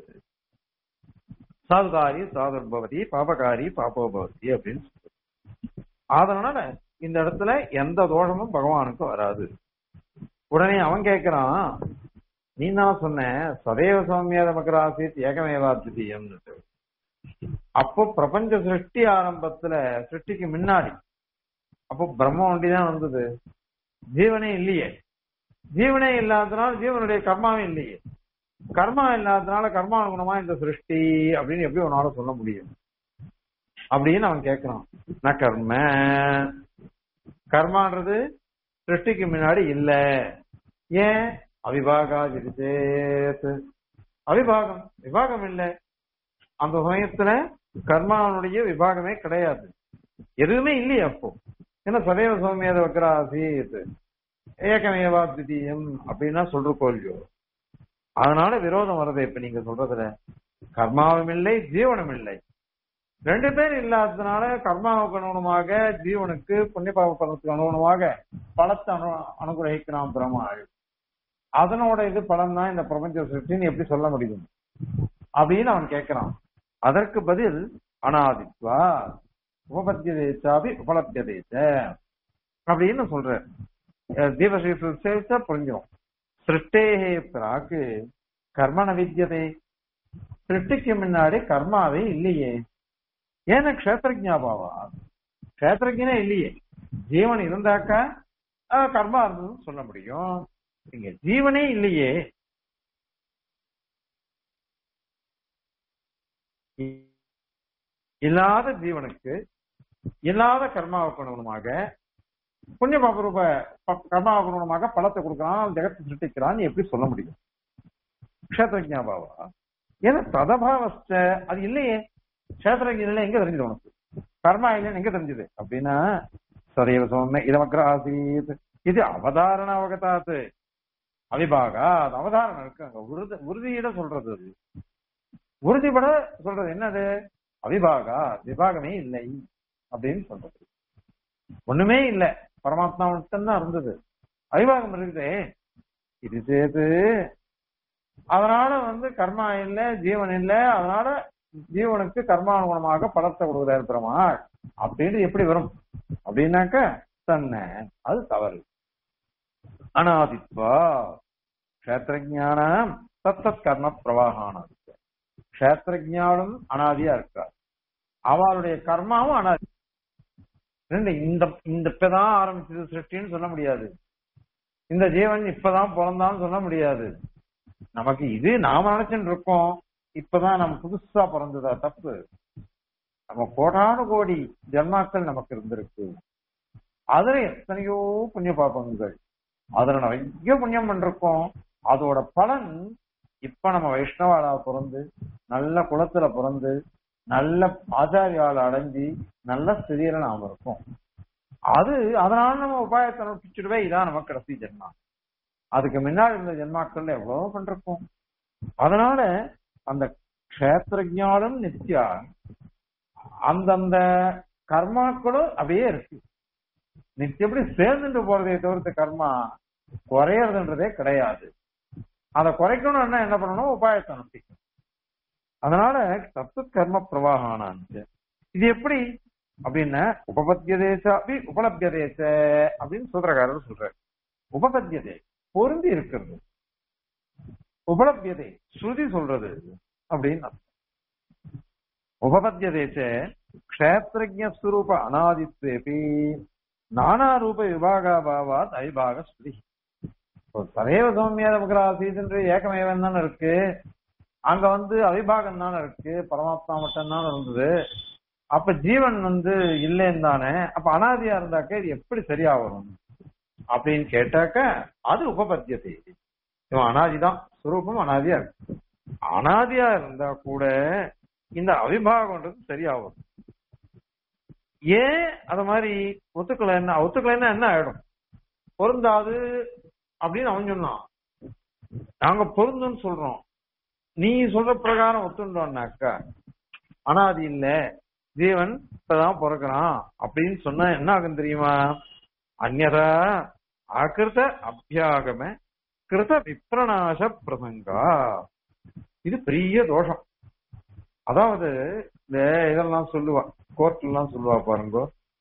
சாதுகாரி சாதுர்பவதி பாபகாரி பாபோபவதி அப்படின்னு சொல்றது அதனால இந்த இடத்துல எந்த தோஷமும் பகவானுக்கு வராது உடனே அவன் கேட்கிறான் நீ தான் சொன்ன சதேவ சௌமியாத மகராசித் ஏகமேவாத்விதீயம்னு அப்போ பிரபஞ்ச சிருஷ்டி ஆரம்பத்துல சிருஷ்டிக்கு முன்னாடி அப்போ பிரம்ம ஒண்டிதான் வந்தது ஜீவனே இல்லையே ஜீவனே இல்லாததுனால ஜீவனுடைய கர்மாவே இல்லையே கர்மா இல்லாததுனால கர்மானுகுணமா இந்த சிருஷ்டி அப்படின்னு எப்படி உன்னால சொல்ல முடியும் அப்படின்னு அவன் கேட்கிறான் நான் கர்ம கர்மான்றது சிருஷ்டிக்கு முன்னாடி இல்ல ஏன் அவிபாகா விரிதேத் அவிபாகம் விபாகம் இல்ல அந்த சமயத்துல கர்மாவனுடைய விபாகமே கிடையாது எதுவுமே இல்லையே அப்போ என்ன சதேவ சௌமியத வக்ராசீத் ஏகமேவா திதீயம் அப்படின்னா சொல்றோம் இல்லையோ அதனால விரோதம் வருது இப்ப நீங்க சொல்றதுல கர்மாவும் இல்லை ஜீவனும் இல்லை ரெண்டு பேர் இல்லாததுனால கர்மாவுக்கு அனுகுணமாக ஜீவனுக்கு புண்ணிய பாவ பலத்துக்கு அனுகுணமாக பலத்தை அனு அனுகிரகிக்கிறான் பிரமாள் அதனோட இது பலன் தான் இந்த பிரபஞ்ச சிருஷ்டின்னு எப்படி சொல்ல முடியும் அப்படின்னு அவன் கேட்கிறான் அதற்கு பதில் அனாதித்வா உபபத்தியதேச்சாபி உபலப்தியதேச்ச அப்படின்னு சொல்ற தீபசேஷம் சேவிச்சா புரிஞ்சிடும் சிருஷ்டேகே பிராக்கு கர்மண வித்தியதே சிருஷ்டிக்கு முன்னாடி கர்மாவே இல்லையே ஏன்னா கஷேத்திரஜாபாவா கஷேத்திரஜனே இல்லையே ஜீவன் இருந்தாக்கா கர்மா இருந்ததுன்னு சொல்ல முடியும் இங்க ஜீவனே இல்லையே இல்லாத ஜீவனுக்கு இல்லாத கர்மாவுக்கு புண்ணிய பாபரூப கர்மாவுக்கு பலத்தை கொடுக்கறான் ஜெகத்தை சிருஷ்டிக்கிறான் எப்படி சொல்ல முடியும் கஷேத்திரஜாபாவா ஏன்னா ததபாவஸ்ட அது இல்லையே கஷேத்திரஜனில எங்க தெரிஞ்சது உனக்கு கர்மா இல்லைன்னு எங்க தெரிஞ்சது அப்படின்னா சதைவ சொன்ன இதமக்கிற ஆசீத் இது அவதாரண அவகதாத்து அவிபாகா அது அவதாரணம் இருக்கு அங்க உறுதி உறுதியிட சொல்றது அது உறுதிப்பட சொல்றது என்னது அவிபாகா விபாகமே இல்லை அப்படின்னு சொல்றது ஒண்ணுமே இல்ல பரமாத்மா மட்டும்தான் இருந்தது அவிபாகம் இருக்குதே இது சேர்த்து அதனால வந்து கர்மா இல்ல ஜீவன் இல்ல அதனால ஜீவனுக்கு கர்மானுகுணமாக பலத்தை கொடுக்குறாரு பெருமாள் அப்படின்னு எப்படி வரும் அப்படின்னாக்க தன்னை அது தவறு அனாதித்வா கஷேத்திரஜானம் தத்தத் கர்ம பிரவாகானது கஷேத்திரஜானம் அனாதியா இருக்கார் அவளுடைய கர்மாவும் அனாதி ரெண்டு இந்த இந்த இப்பதான் ஆரம்பிச்சது சிருஷ்டின்னு சொல்ல முடியாது இந்த ஜீவன் இப்பதான் பிறந்தான்னு சொல்ல முடியாது நமக்கு இது நாம நினைச்சுட்டு இருக்கோம் இப்பதான் நம்ம புதுசா பிறந்ததா தப்பு நம்ம கோடானு கோடி ஜன்மாக்கள் நமக்கு இருந்திருக்கு அதுல எத்தனையோ புண்ணிய பாப்பங்கள் அதுல நிறைய புண்ணியம் பண்ணிருக்கோம் அதோட பலன் இப்ப நம்ம வைஷ்ணவாளா பிறந்து நல்ல குலத்துல பிறந்து நல்ல ஆச்சாரியால அடைஞ்சு நல்ல ஸ்திதியில நாம இருக்கோம் அது அதனால நம்ம உபாயத்தை நோக்கிச்சுடுவே இதான் நமக்கு கடைசி ஜென்மா அதுக்கு முன்னாடி இருந்த ஜென்மாக்கள்ல எவ்வளவோ பண்றோம் அதனால அந்த கஷேத்திரஜானம் நித்யா அந்தந்த கர்மாக்களும் அப்படியே இருக்கு நித்தியப்படி சேர்ந்துட்டு போறதே தவிர்த்து கர்மா குறையறதுன்றதே கிடையாது அதை குறைக்கணும்னா என்ன பண்ணணும் உபாயத்தை நம்பிக்கணும் அதனால தத்து கர்ம பிரவாகானான்னு இது எப்படி அப்படின்னா உபபத்தியதேச அப்படி உபலபியதேச அப்படின்னு சூத்திரக்காரர் சொல்றாரு உபபத்தியதே பொருந்தி இருக்கிறது உபலபியதே ஸ்ருதி சொல்றது அப்படின்னு அர்த்தம். உபபத்தியதேச க்ஷேத்திரஜஸ்வரூப அனாதித்வேபி நானாரூப விபாகாபாவாத் ஐபாக ஸ்ருதி இப்போ சதேவ சௌமியா நமக்கு என்று ஏகமேவன் தானே இருக்கு அங்க வந்து அவிபாகம் தானே இருக்கு பரமாத்மா மட்டும் தானே இருந்தது அப்ப ஜீவன் வந்து இல்லைன்னு தானே அப்ப அனாதியா இருந்தாக்க இது எப்படி சரியா வரும் அப்படின்னு கேட்டாக்க அது உபபத்தியத்தை இவன் அனாதிதான் சுரூபம் அனாதியா இருக்கு அனாதியா இருந்தா கூட இந்த அவிபாகம்ன்றது சரியா வரும் ஏன் அத மாதிரி ஒத்துக்கலைன்னா ஒத்துக்கலைன்னா என்ன ஆயிடும் பொருந்தாது அப்படின்னு அவன் சொன்னான் நாங்க பொருந்துன்னு சொல்றோம் நீ சொல்ற பிரகாரம் ஒத்துண்டோம்னாக்கா அனாதி இல்ல ஜீவன் இப்பதான் பிறக்கிறான் அப்படின்னு சொன்னா என்ன ஆகும் தெரியுமா அந்நதா அகிருத அபியாகம கிருத விப்ரணாச பிரசங்கா இது பெரிய தோஷம் அதாவது இந்த இதெல்லாம் சொல்லுவா கோர்ட்ல எல்லாம் சொல்லுவா பாருங்க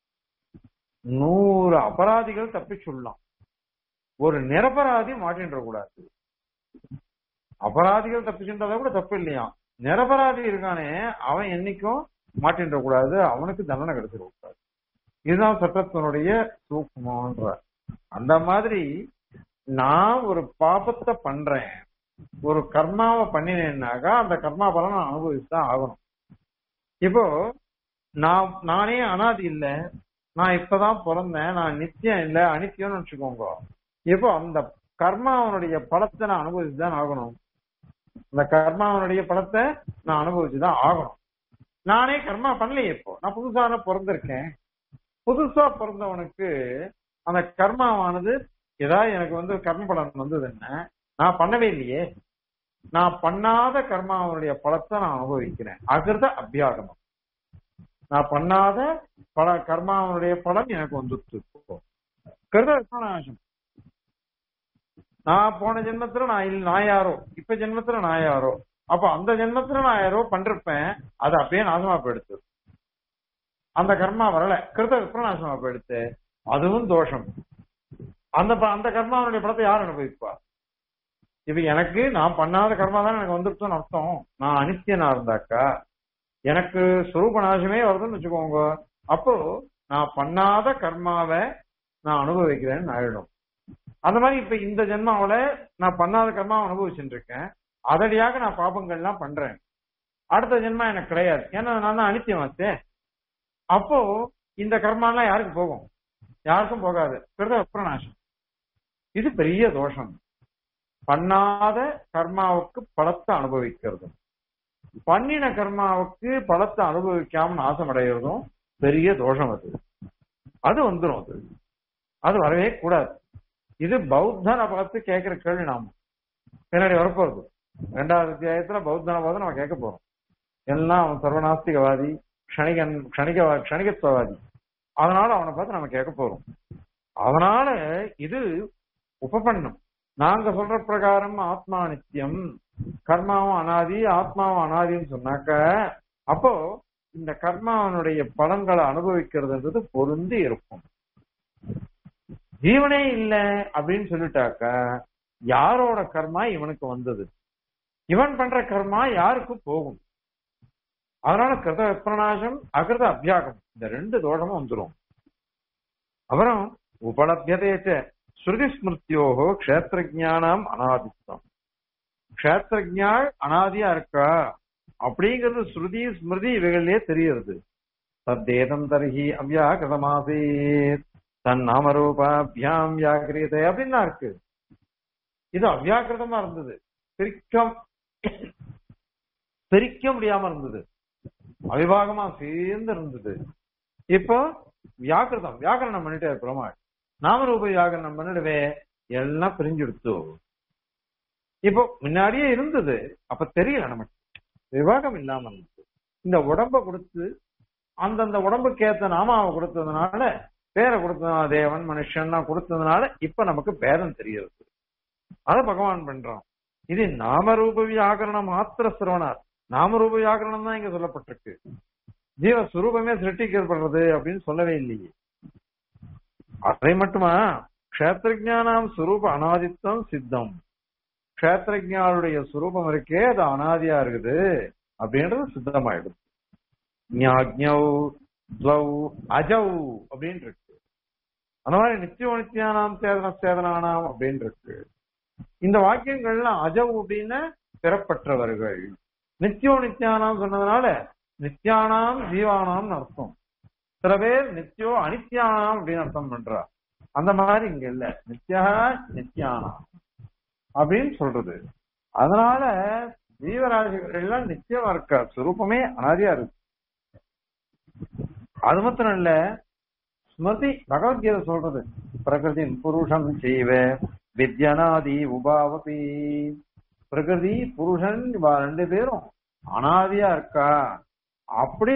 நூறு அபராதிகள் தப்பி சொல்லலாம் ஒரு நிரபராதி மாட்டின்ற கூடாது அபராதிகள் தப்பிச்சுன்றத கூட தப்பு இல்லையா நிரபராதி இருக்கானே அவன் என்னைக்கும் மாட்டின்ற கூடாது அவனுக்கு தண்டனை கிடைச்சிட கூடாது இதுதான் சட்டத்தினுடைய சூக்மன்ற அந்த மாதிரி நான் ஒரு பாபத்தை பண்றேன் ஒரு கர்மாவை பண்ணினேன்னாக்கா அந்த கர்மா பலன் நான் அனுபவிச்சுதான் ஆகணும் இப்போ நான் நானே அனாதி இல்ல நான் இப்பதான் பிறந்தேன் நான் நித்தியம் இல்ல அனித்தியம்னு வச்சுக்கோங்க இப்போ அந்த கர்மாவனுடைய பலத்தை நான் அனுபவிச்சுதான் ஆகணும் அந்த கர்மாவனுடைய பலத்தை நான் அனுபவிச்சுதான் ஆகணும் நானே கர்மா பண்ணலையே இப்போ நான் புதுசான பிறந்திருக்கேன் புதுசா பிறந்தவனுக்கு அந்த கர்மாவானது ஏதாவது எனக்கு வந்து கர்ம பலன் வந்தது என்ன நான் பண்ணவே இல்லையே நான் பண்ணாத கர்மாவனுடைய பலத்தை நான் அனுபவிக்கிறேன் அகிருத அபியாகமம் நான் பண்ணாத பல கர்மாவனுடைய பலன் எனக்கு வந்துட்டு கிருத விஸ்வநாசம் நான் போன ஜென்மத்துல நான் இல்ல நான் யாரோ இப்ப ஜென்மத்துல நான் யாரோ அப்ப அந்த ஜென்மத்துல நான் யாரோ பண்றப்பேன் அது அப்படியே நாசமா போயிடுத்து அந்த கர்மா வரல கிருத விப்ரநாசமா போயிடுத்து அதுவும் தோஷம் அந்த ப- அந்த கர்மாவனுடைய படத்தை யார் அனுபவிப்பா இப்ப எனக்கு நான் பண்ணாத கர்மா தான் எனக்கு வந்துருச்சுன்னு அர்த்தம் நான் அனித்தியனா இருந்தாக்கா எனக்கு சுரூப நாசமே வருதுன்னு வச்சுக்கோங்க அப்போ நான் பண்ணாத கர்மாவை நான் அனுபவிக்கிறேன்னு ஆயிடும் அந்த மாதிரி இப்ப இந்த ஜென்மாவில நான் பண்ணாத கர்மாவை அனுபவிச்சுட்டு இருக்கேன் அதடியாக நான் பாபங்கள்லாம் பண்றேன் அடுத்த ஜென்மா எனக்கு கிடையாது ஏன்னா நான் தான் அனித்தியமாச்சே அப்போ இந்த கர்மாலாம் யாருக்கு போகும் யாருக்கும் போகாது கிருத விப்ரநாசம் இது பெரிய தோஷம் பண்ணாத கர்மாவுக்கு பலத்தை அனுபவிக்கிறதும் பண்ணின கர்மாவுக்கு பலத்தை அனுபவிக்காம நாசம் அடைகிறதும் பெரிய தோஷம் அது அது வந்துடும் அது அது வரவே கூடாது இது பௌத்தனை பார்த்து கேட்கிற கேள்வி நாம பின்னாடி வரப்போறது ரெண்டாவது அத்தியாயத்துல பௌத்தனை பார்த்து நம்ம கேட்க போறோம் எல்லாம் அவன் சர்வநாஸ்திகவாதி க்ஷணிகன் க்ஷணிக க்ஷணிகத்துவவாதி அதனால அவனை பார்த்து நம்ம கேட்க போறோம் அதனால இது உபபன்னம் நாங்க சொல்ற பிரகாரம் ஆத்மா நித்தியம் கர்மாவும் அனாதி ஆத்மாவும் அனாதின்னு சொன்னாக்க அப்போ இந்த கர்மாவனுடைய பலன்களை அனுபவிக்கிறதுன்றது பொருந்தி இருக்கும் ஜீவனே இல்லை அப்படின்னு சொல்லிட்டாக்க யாரோட கர்மா இவனுக்கு வந்தது இவன் பண்ற கர்மா யாருக்கு போகும் அதனால கிருத விப்ரநாசம் அகிருத அபியாகம் இந்த ரெண்டு தோஷமும் வந்துடும் அப்புறம் உபலபியதேச்ச ஸ்ருதி ஸ்மிருத்தியோகோ க்ஷேத்திரஜானம் அனாதித்தம் க்ஷேத்திரஜாள் அனாதியா இருக்கா அப்படிங்கிறது ஸ்ருதி ஸ்மிருதி இவைகளிலே தெரியுது தத்தேதம் தர்ஹி அவ்யாகிருதமாசீத் தன் நாமரூபாபியாம் வியாகிரியதை அப்படின்னா இருக்கு இது அவ்யாக்கிருதமா இருந்தது பிரிக்க பிரிக்க முடியாம இருந்தது அவிபாகமா சேர்ந்து இருந்தது இப்போ வியாக்கிருதம் வியாக்கரணம் பண்ணிட்டே பெருமாள் நாமரூப வியாக்கரணம் பண்ணிடுவே எல்லாம் பிரிஞ்சுடுத்து இப்போ முன்னாடியே இருந்தது அப்ப தெரியல நமக்கு விவாகம் இல்லாம இருந்தது இந்த உடம்ப கொடுத்து அந்தந்த உடம்புக்கு ஏத்த நாமாவை கொடுத்ததுனால பேரை கொடுத்ததுனால தேவன் மனுஷன் கொடுத்ததுனால இப்ப நமக்கு பேதம் தெரியுது அத பகவான் பண்றான் இது நாமரூப வியாகரணம் மாத்திர சிரவணார் நாமரூப வியாகரணம் தான் இங்க சொல்லப்பட்டிருக்கு ஜீவ சுரூபமே சிருஷ்டிக்கப்படுறது அப்படின்னு சொல்லவே இல்லையே அதை மட்டுமா கஷேத்திரஜானாம் சுரூப அனாதித்தம் சித்தம் கஷேத்திரஜானுடைய சுரூபம் இருக்கே அது அனாதியா இருக்குது அப்படின்றது சித்தமாயிடுது ஞாக்ஞௌ துவௌ அஜௌ அப்படின்னு இருக்கு அந்த மாதிரி நித்திய நித்தியானாம் சேதன சேதனானாம் அப்படின்னு இருக்கு இந்த வாக்கியங்கள்லாம் அஜவ் அப்படின்னு பெறப்பட்டவர்கள் நித்தியோ நித்தியானாம் சொன்னதுனால நித்தியானாம் ஜீவானாம் அர்த்தம் சில பேர் நித்தியோ அனித்யானாம் அப்படின்னு அர்த்தம் பண்றா அந்த மாதிரி இங்க இல்ல நித்யா நித்யானாம் அப்படின்னு சொல்றது அதனால ஜீவராசிகள் எல்லாம் நிச்சயமா இருக்கா சுரூபமே அனாதியா இருக்கு அது மாத்திரம் இல்ல ஸ்மிருதி பகவத்கீதை சொல்றது பிரகிருதி புருஷம் செய்வ வித்யனாதி உபாவபி பிரகிருதி புருஷன் இவா ரெண்டு பேரும் அனாதியா இருக்கா அப்படி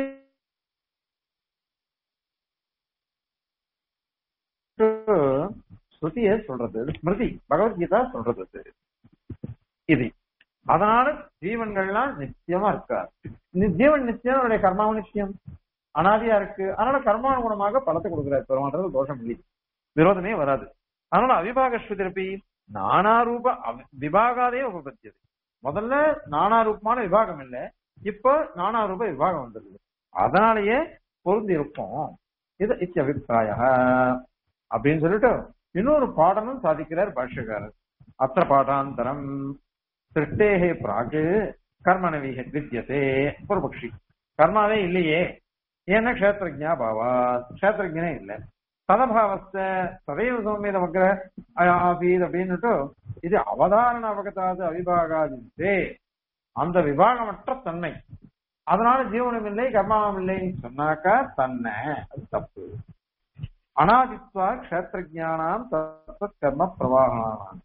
ஸ்ருதிய சொல்றது ஸ்மிருதி பகவத்கீதா சொல்றது இது. இது அதனால ஜீவன்கள்லாம் நிச்சயமா இருக்கா நி- ஜீவன் நிச்சயம் அவருடைய கர்மாவும் நிச்சயம் அனாதியா இருக்கு அதனால கர்மானுகுணமாக பலத்தை கொடுக்கிறார் பெருமான்றது தோஷம் இல்லை விரோதமே வராது அதனால அவிபாக ஸ்ருதிரப்பி நானாரூப அவ- விபாகாதே உபபத்தியது முதல்ல நானாரூபமான விபாகம் இல்ல இப்போ நானாரூப விபாகம் வந்துருது அதனாலேயே பொருந்தி இருக்கும் இது இத்தியபிப்பிராய அப்படின்னு சொல்லிட்டு இன்னொரு பாடமும் சாதிக்கிறார் பாஷ்யக்காரர் அத்த பாடாந்தரம் சிருஷ்டேகே பிராகு கர்மண விஹ- வித்யதே பூர்வபக்ஷி கர்மாவே இல்லையே ஏன்னா கஷேத்திரஜா பாவா கஷேத்திரஜனே இல்லை ததபாவஸ்த சதைவ சௌமிய நமக்கு ஆசீத் அப்படின்னுட்டு இது அவதாரண அவகதாது அவிபாகாதித்தே அந்த விபாகமற்ற தன்மை அதனால ஜீவனம் இல்லை கர்மாவும் இல்லைன்னு சொன்னாக்கா தன்னை அது தப்பு அனாதித்வா கஷேத்திரஜானாம் தத் கர்ம பிரவாகனாம்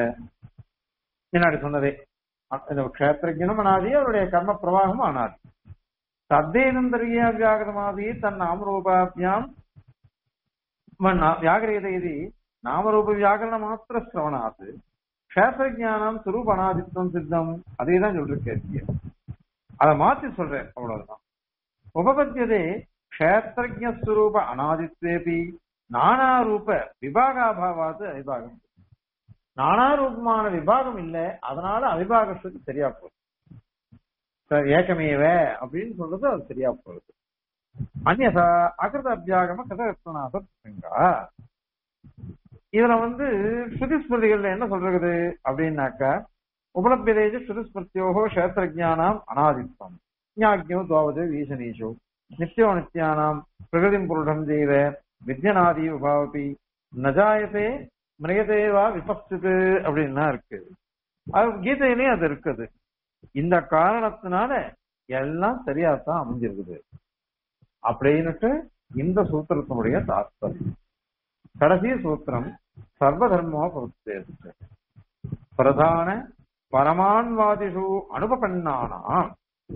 முன்னாடி சொன்னதே அ- இந்த கஷேத்திரஜனும் அனாதி அவருடைய கர்ம பிரவாகமும் அனாதி தத்தேனந்தரிய வியாகிரமாதி தன் நாமரூபாபியாம் வியாகிரியதை இது நாமரூப வியாகரண மாத்திர சிரவணாது கஷேத்திரஜானம் சுரூப அனாதித்வம் சித்தம் அதே தான் சொல்லிருக்கேன் அதை மாத்தி சொல்றேன் அவ்வளவுதான் உபபத்தியதே கஷேத்திரஜஸ்வரூப அனாதித்வேபி நானாரூப விபாகாபாவாது அவிபாகம் நானாரூபமான விபாகம் இல்லை அதனால அவிபாகத்துக்கு சரியா போகுது சார் ஏக்கமேவ அப்படின்னு சொல்றது அது சரியா போகுது அந்நதா அகிருத அபியாகம கதகத்தனாசங்கா இதுல வந்து ஸ்ருதி ஸ்மிருதிகள்ல என்ன சொல்றது அப்படின்னாக்கா உபலபியதேஜ ஸ்ருதி ஸ்மிருத்தியோகோ கஷேத்திரஜானாம் அனாதித்வம் ஞாக்யோ துவாவது வீசனீஷோ நித்தியோ நித்யானாம் பிரகிருதிம் புருடம் ஜெய்வ வித்யநாதி உபாவபி நஜாயதே மிருகதேவா விபஸ்து அப்படின்னா இருக்கு அது கீதையிலேயும் அது இருக்குது இந்த காரணத்தினால எல்லாம் சரியா தான் அமைஞ்சிருக்குது அப்படின்னுட்டு இந்த சூத்திரத்தினுடைய தாத்பரியம் கடைசி சூத்திரம் சர்வதர்மோ பொறுத்தேற்று பிரதான பரமான்வாதிஷு அனுபபன்னானாம்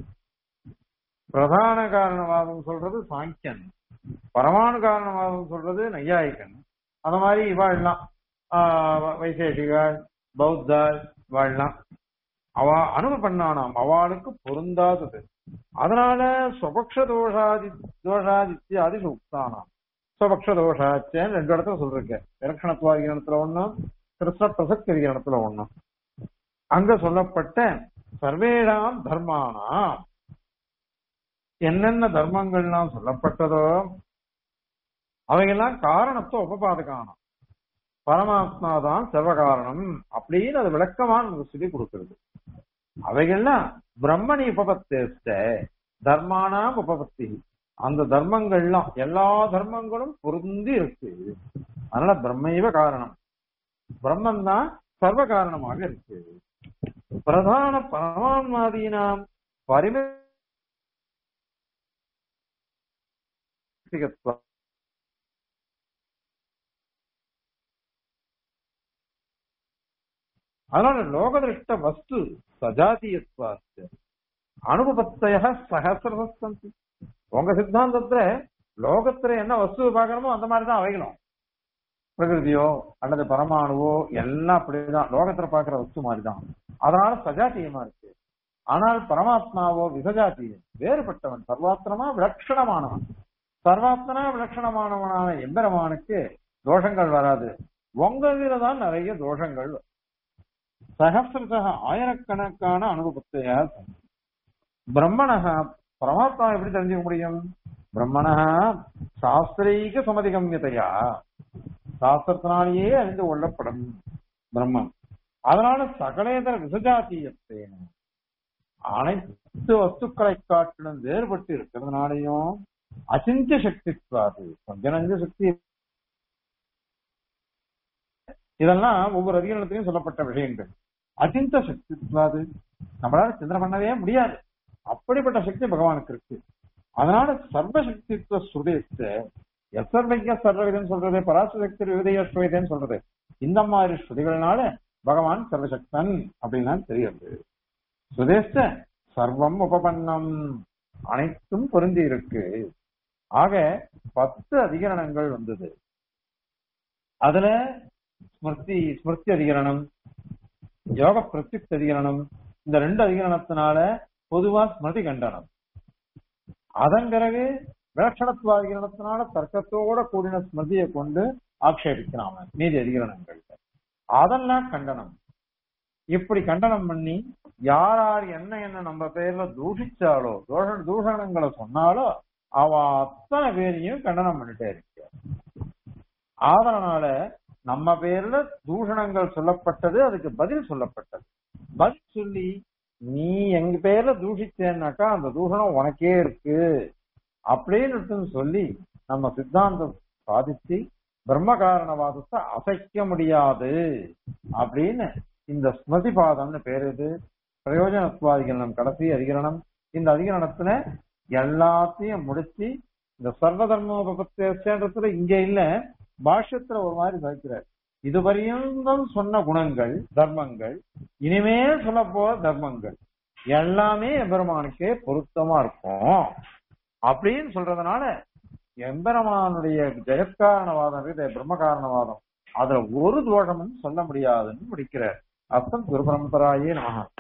பிரதான காரணவாதம் சொல்றது சாங்கியன் பரமானு காரணவாதம் சொல்றது நையாயிகன் அந்த மாதிரி இவா எல்லாம் ஆஹ் வைசேஷிகள் பௌத்தா வாழலாம் அவ அனுபவ பண்ணானாம் அவளுக்கு பொருந்தாதது அதனால சுபக்ஷ தோஷாதி தோஷாதித்யாதி சுக்தானாம் சுபக்ஷ தோஷாச்சேன்னு ரெண்டு இடத்துல சொல்றேன் விலட்சணத்துவாதிகரணத்துல ஒண்ணும் கிருஷ்ண பிரசக்தி அதிகரணத்துல ஒண்ணும் அங்க சொல்லப்பட்ட சர்வேடாம் தர்மானாம் என்னென்ன தர்மங்கள்லாம் சொல்லப்பட்டதோ அவையெல்லாம் காரணத்தை உபபாதகானம் பரமாத்மா தான் சர்வகாரணம் அப்படின்னு அது விளக்கமா நமக்கு சொல்லி கொடுக்கிறது அவைகள்லாம் பிரம்மணி உபபத்தேஸ்ட தர்மானாம் உபபத்தி அந்த தர்மங்கள்லாம் எல்லா தர்மங்களும் பொருந்தி இருக்கு அதனால பிரம்மைவ காரணம் பிரம்மன் தான் சர்வ காரணமாக இருக்கு பிரதான பரமான்மாதீனாம் பரிம அதனால லோகதிருஷ்ட வஸ்து சஜாத்தியத்வாஸ்து அனுபவத்தைய சகசிரசந்தி உங்க சித்தாந்தத்துல லோகத்துல என்ன வஸ்து பார்க்கணுமோ அந்த மாதிரி தான் அவைகளும் பிரகிருதியோ அல்லது பரமாணுவோ எல்லாம் அப்படிதான் லோகத்துல பாக்குற வஸ்து மாதிரிதான் அதனால சஜாத்தியமா இருக்கு ஆனால் பரமாத்மாவோ விசஜாத்தியம் வேறுபட்டவன் சர்வாத்மனா விலட்சணமானவன் சர்வாத்மனா விலட்சணமானவனான எம்பெருமானுக்கு தோஷங்கள் வராது உங்க இதுல தான் நிறைய தோஷங்கள் வரும். சகசிரசக ஆயிரக்கணக்கான அனுபவத்தையா பிரம்மணக பரமாத்மா எப்படி தெரிஞ்சுக்க முடியும் பிரம்மணக சாஸ்திரீக சமதிகமியதையா சாஸ்திரத்தினாலேயே அறிந்து கொள்ளப்படும் பிரம்மன் அதனால சகலேதர விசஜாத்தியத்தேன அனைத்து வஸ்துக்களை காட்டிலும் வேறுபட்டு இருக்கிறதுனாலையும் அசிஞ்ச சக்தித்வாது கொஞ்ச நஞ்ச சக்தி இதெல்லாம் ஒவ்வொரு அதிகாரத்திலையும் சொல்லப்பட்ட விஷயங்கள் அசிந்த சக்தித்வாது நம்மளால சிந்தனை பண்ணவே முடியாது அப்படிப்பட்ட சக்தி பகவானுக்கு இருக்கு அதனால சர்வசக்தித்துவ சுதேச எசர்வைக்க சர்வவிதம் சொல்றது பராசக்தி விதயஸ்வதேன்னு சொல்றது இந்த மாதிரி ஸ்ருதிகள்னால பகவான் சர்வசக்தன் அப்படின்னு தெரியுது சுதேச சர்வம் உபபன்னம் அனைத்தும் பொருந்தி இருக்கு ஆக பத்து அதிகரணங்கள் வந்தது அதுல ஸ்மிருதி ஸ்மிருதி அதிகரணம் யோக பிரத்யுக்த அதிகரணம் இந்த ரெண்டு அதிகரணத்தினால பொதுவா ஸ்மிருதி கண்டனம் அதன் பிறகு விலட்சணத்துவாதிகரணத்தினால தர்க்கத்தோட கூடின ஸ்மிருதியை கொண்டு ஆக்ஷேபிக்கிறாம மீதி அதிகரணங்கள் அதெல்லாம் கண்டனம் இப்படி கண்டனம் பண்ணி யார் யார் என்ன என்ன நம்ம பேர்ல தூஷிச்சாலோ தோஷ தூஷணங்களை சொன்னாலோ அவ அத்தனை பேரையும் கண்டனம் பண்ணிட்டே இருக்க அதனால நம்ம பேர்ல தூஷணங்கள் சொல்லப்பட்டது அதுக்கு பதில் சொல்லப்பட்டது பதில் சொல்லி நீ எங்க பேர்ல தூஷிச்சேன்னாக்கா அந்த தூஷணம் உனக்கே இருக்கு அப்படின்னு சொல்லி நம்ம சித்தாந்தம் சாதிச்சு பிரம்ம காரணவாதத்தை அசைக்க முடியாது அப்படின்னு இந்த ஸ்மிருதி பாதம்னு பேரு இது பிரயோஜனத்துவாதிகரணம் கடைசி அதிகரணம் இந்த அதிகரணத்துல எல்லாத்தையும் முடிச்சு இந்த சர்வ தர்மோபத்தேன்றதுல இங்க இல்ல பாஷ்யத்துல ஒரு மாதிரி வைக்கிறார் இதுவரையும் சொன்ன குணங்கள் தர்மங்கள் இனிமேல் சொல்ல போற தர்மங்கள் எல்லாமே எம்பெருமானுக்கே பொருத்தமா இருக்கும் அப்படின்னு சொல்றதுனால எம்பெருமானுடைய ஜெயத்காரணவாதம் இருக்குது பிரம்ம காரணவாதம் அதுல ஒரு தோஷமும் சொல்ல முடியாதுன்னு முடிக்கிறார் அர்த்தம் குரு பரம்பராயே நமகா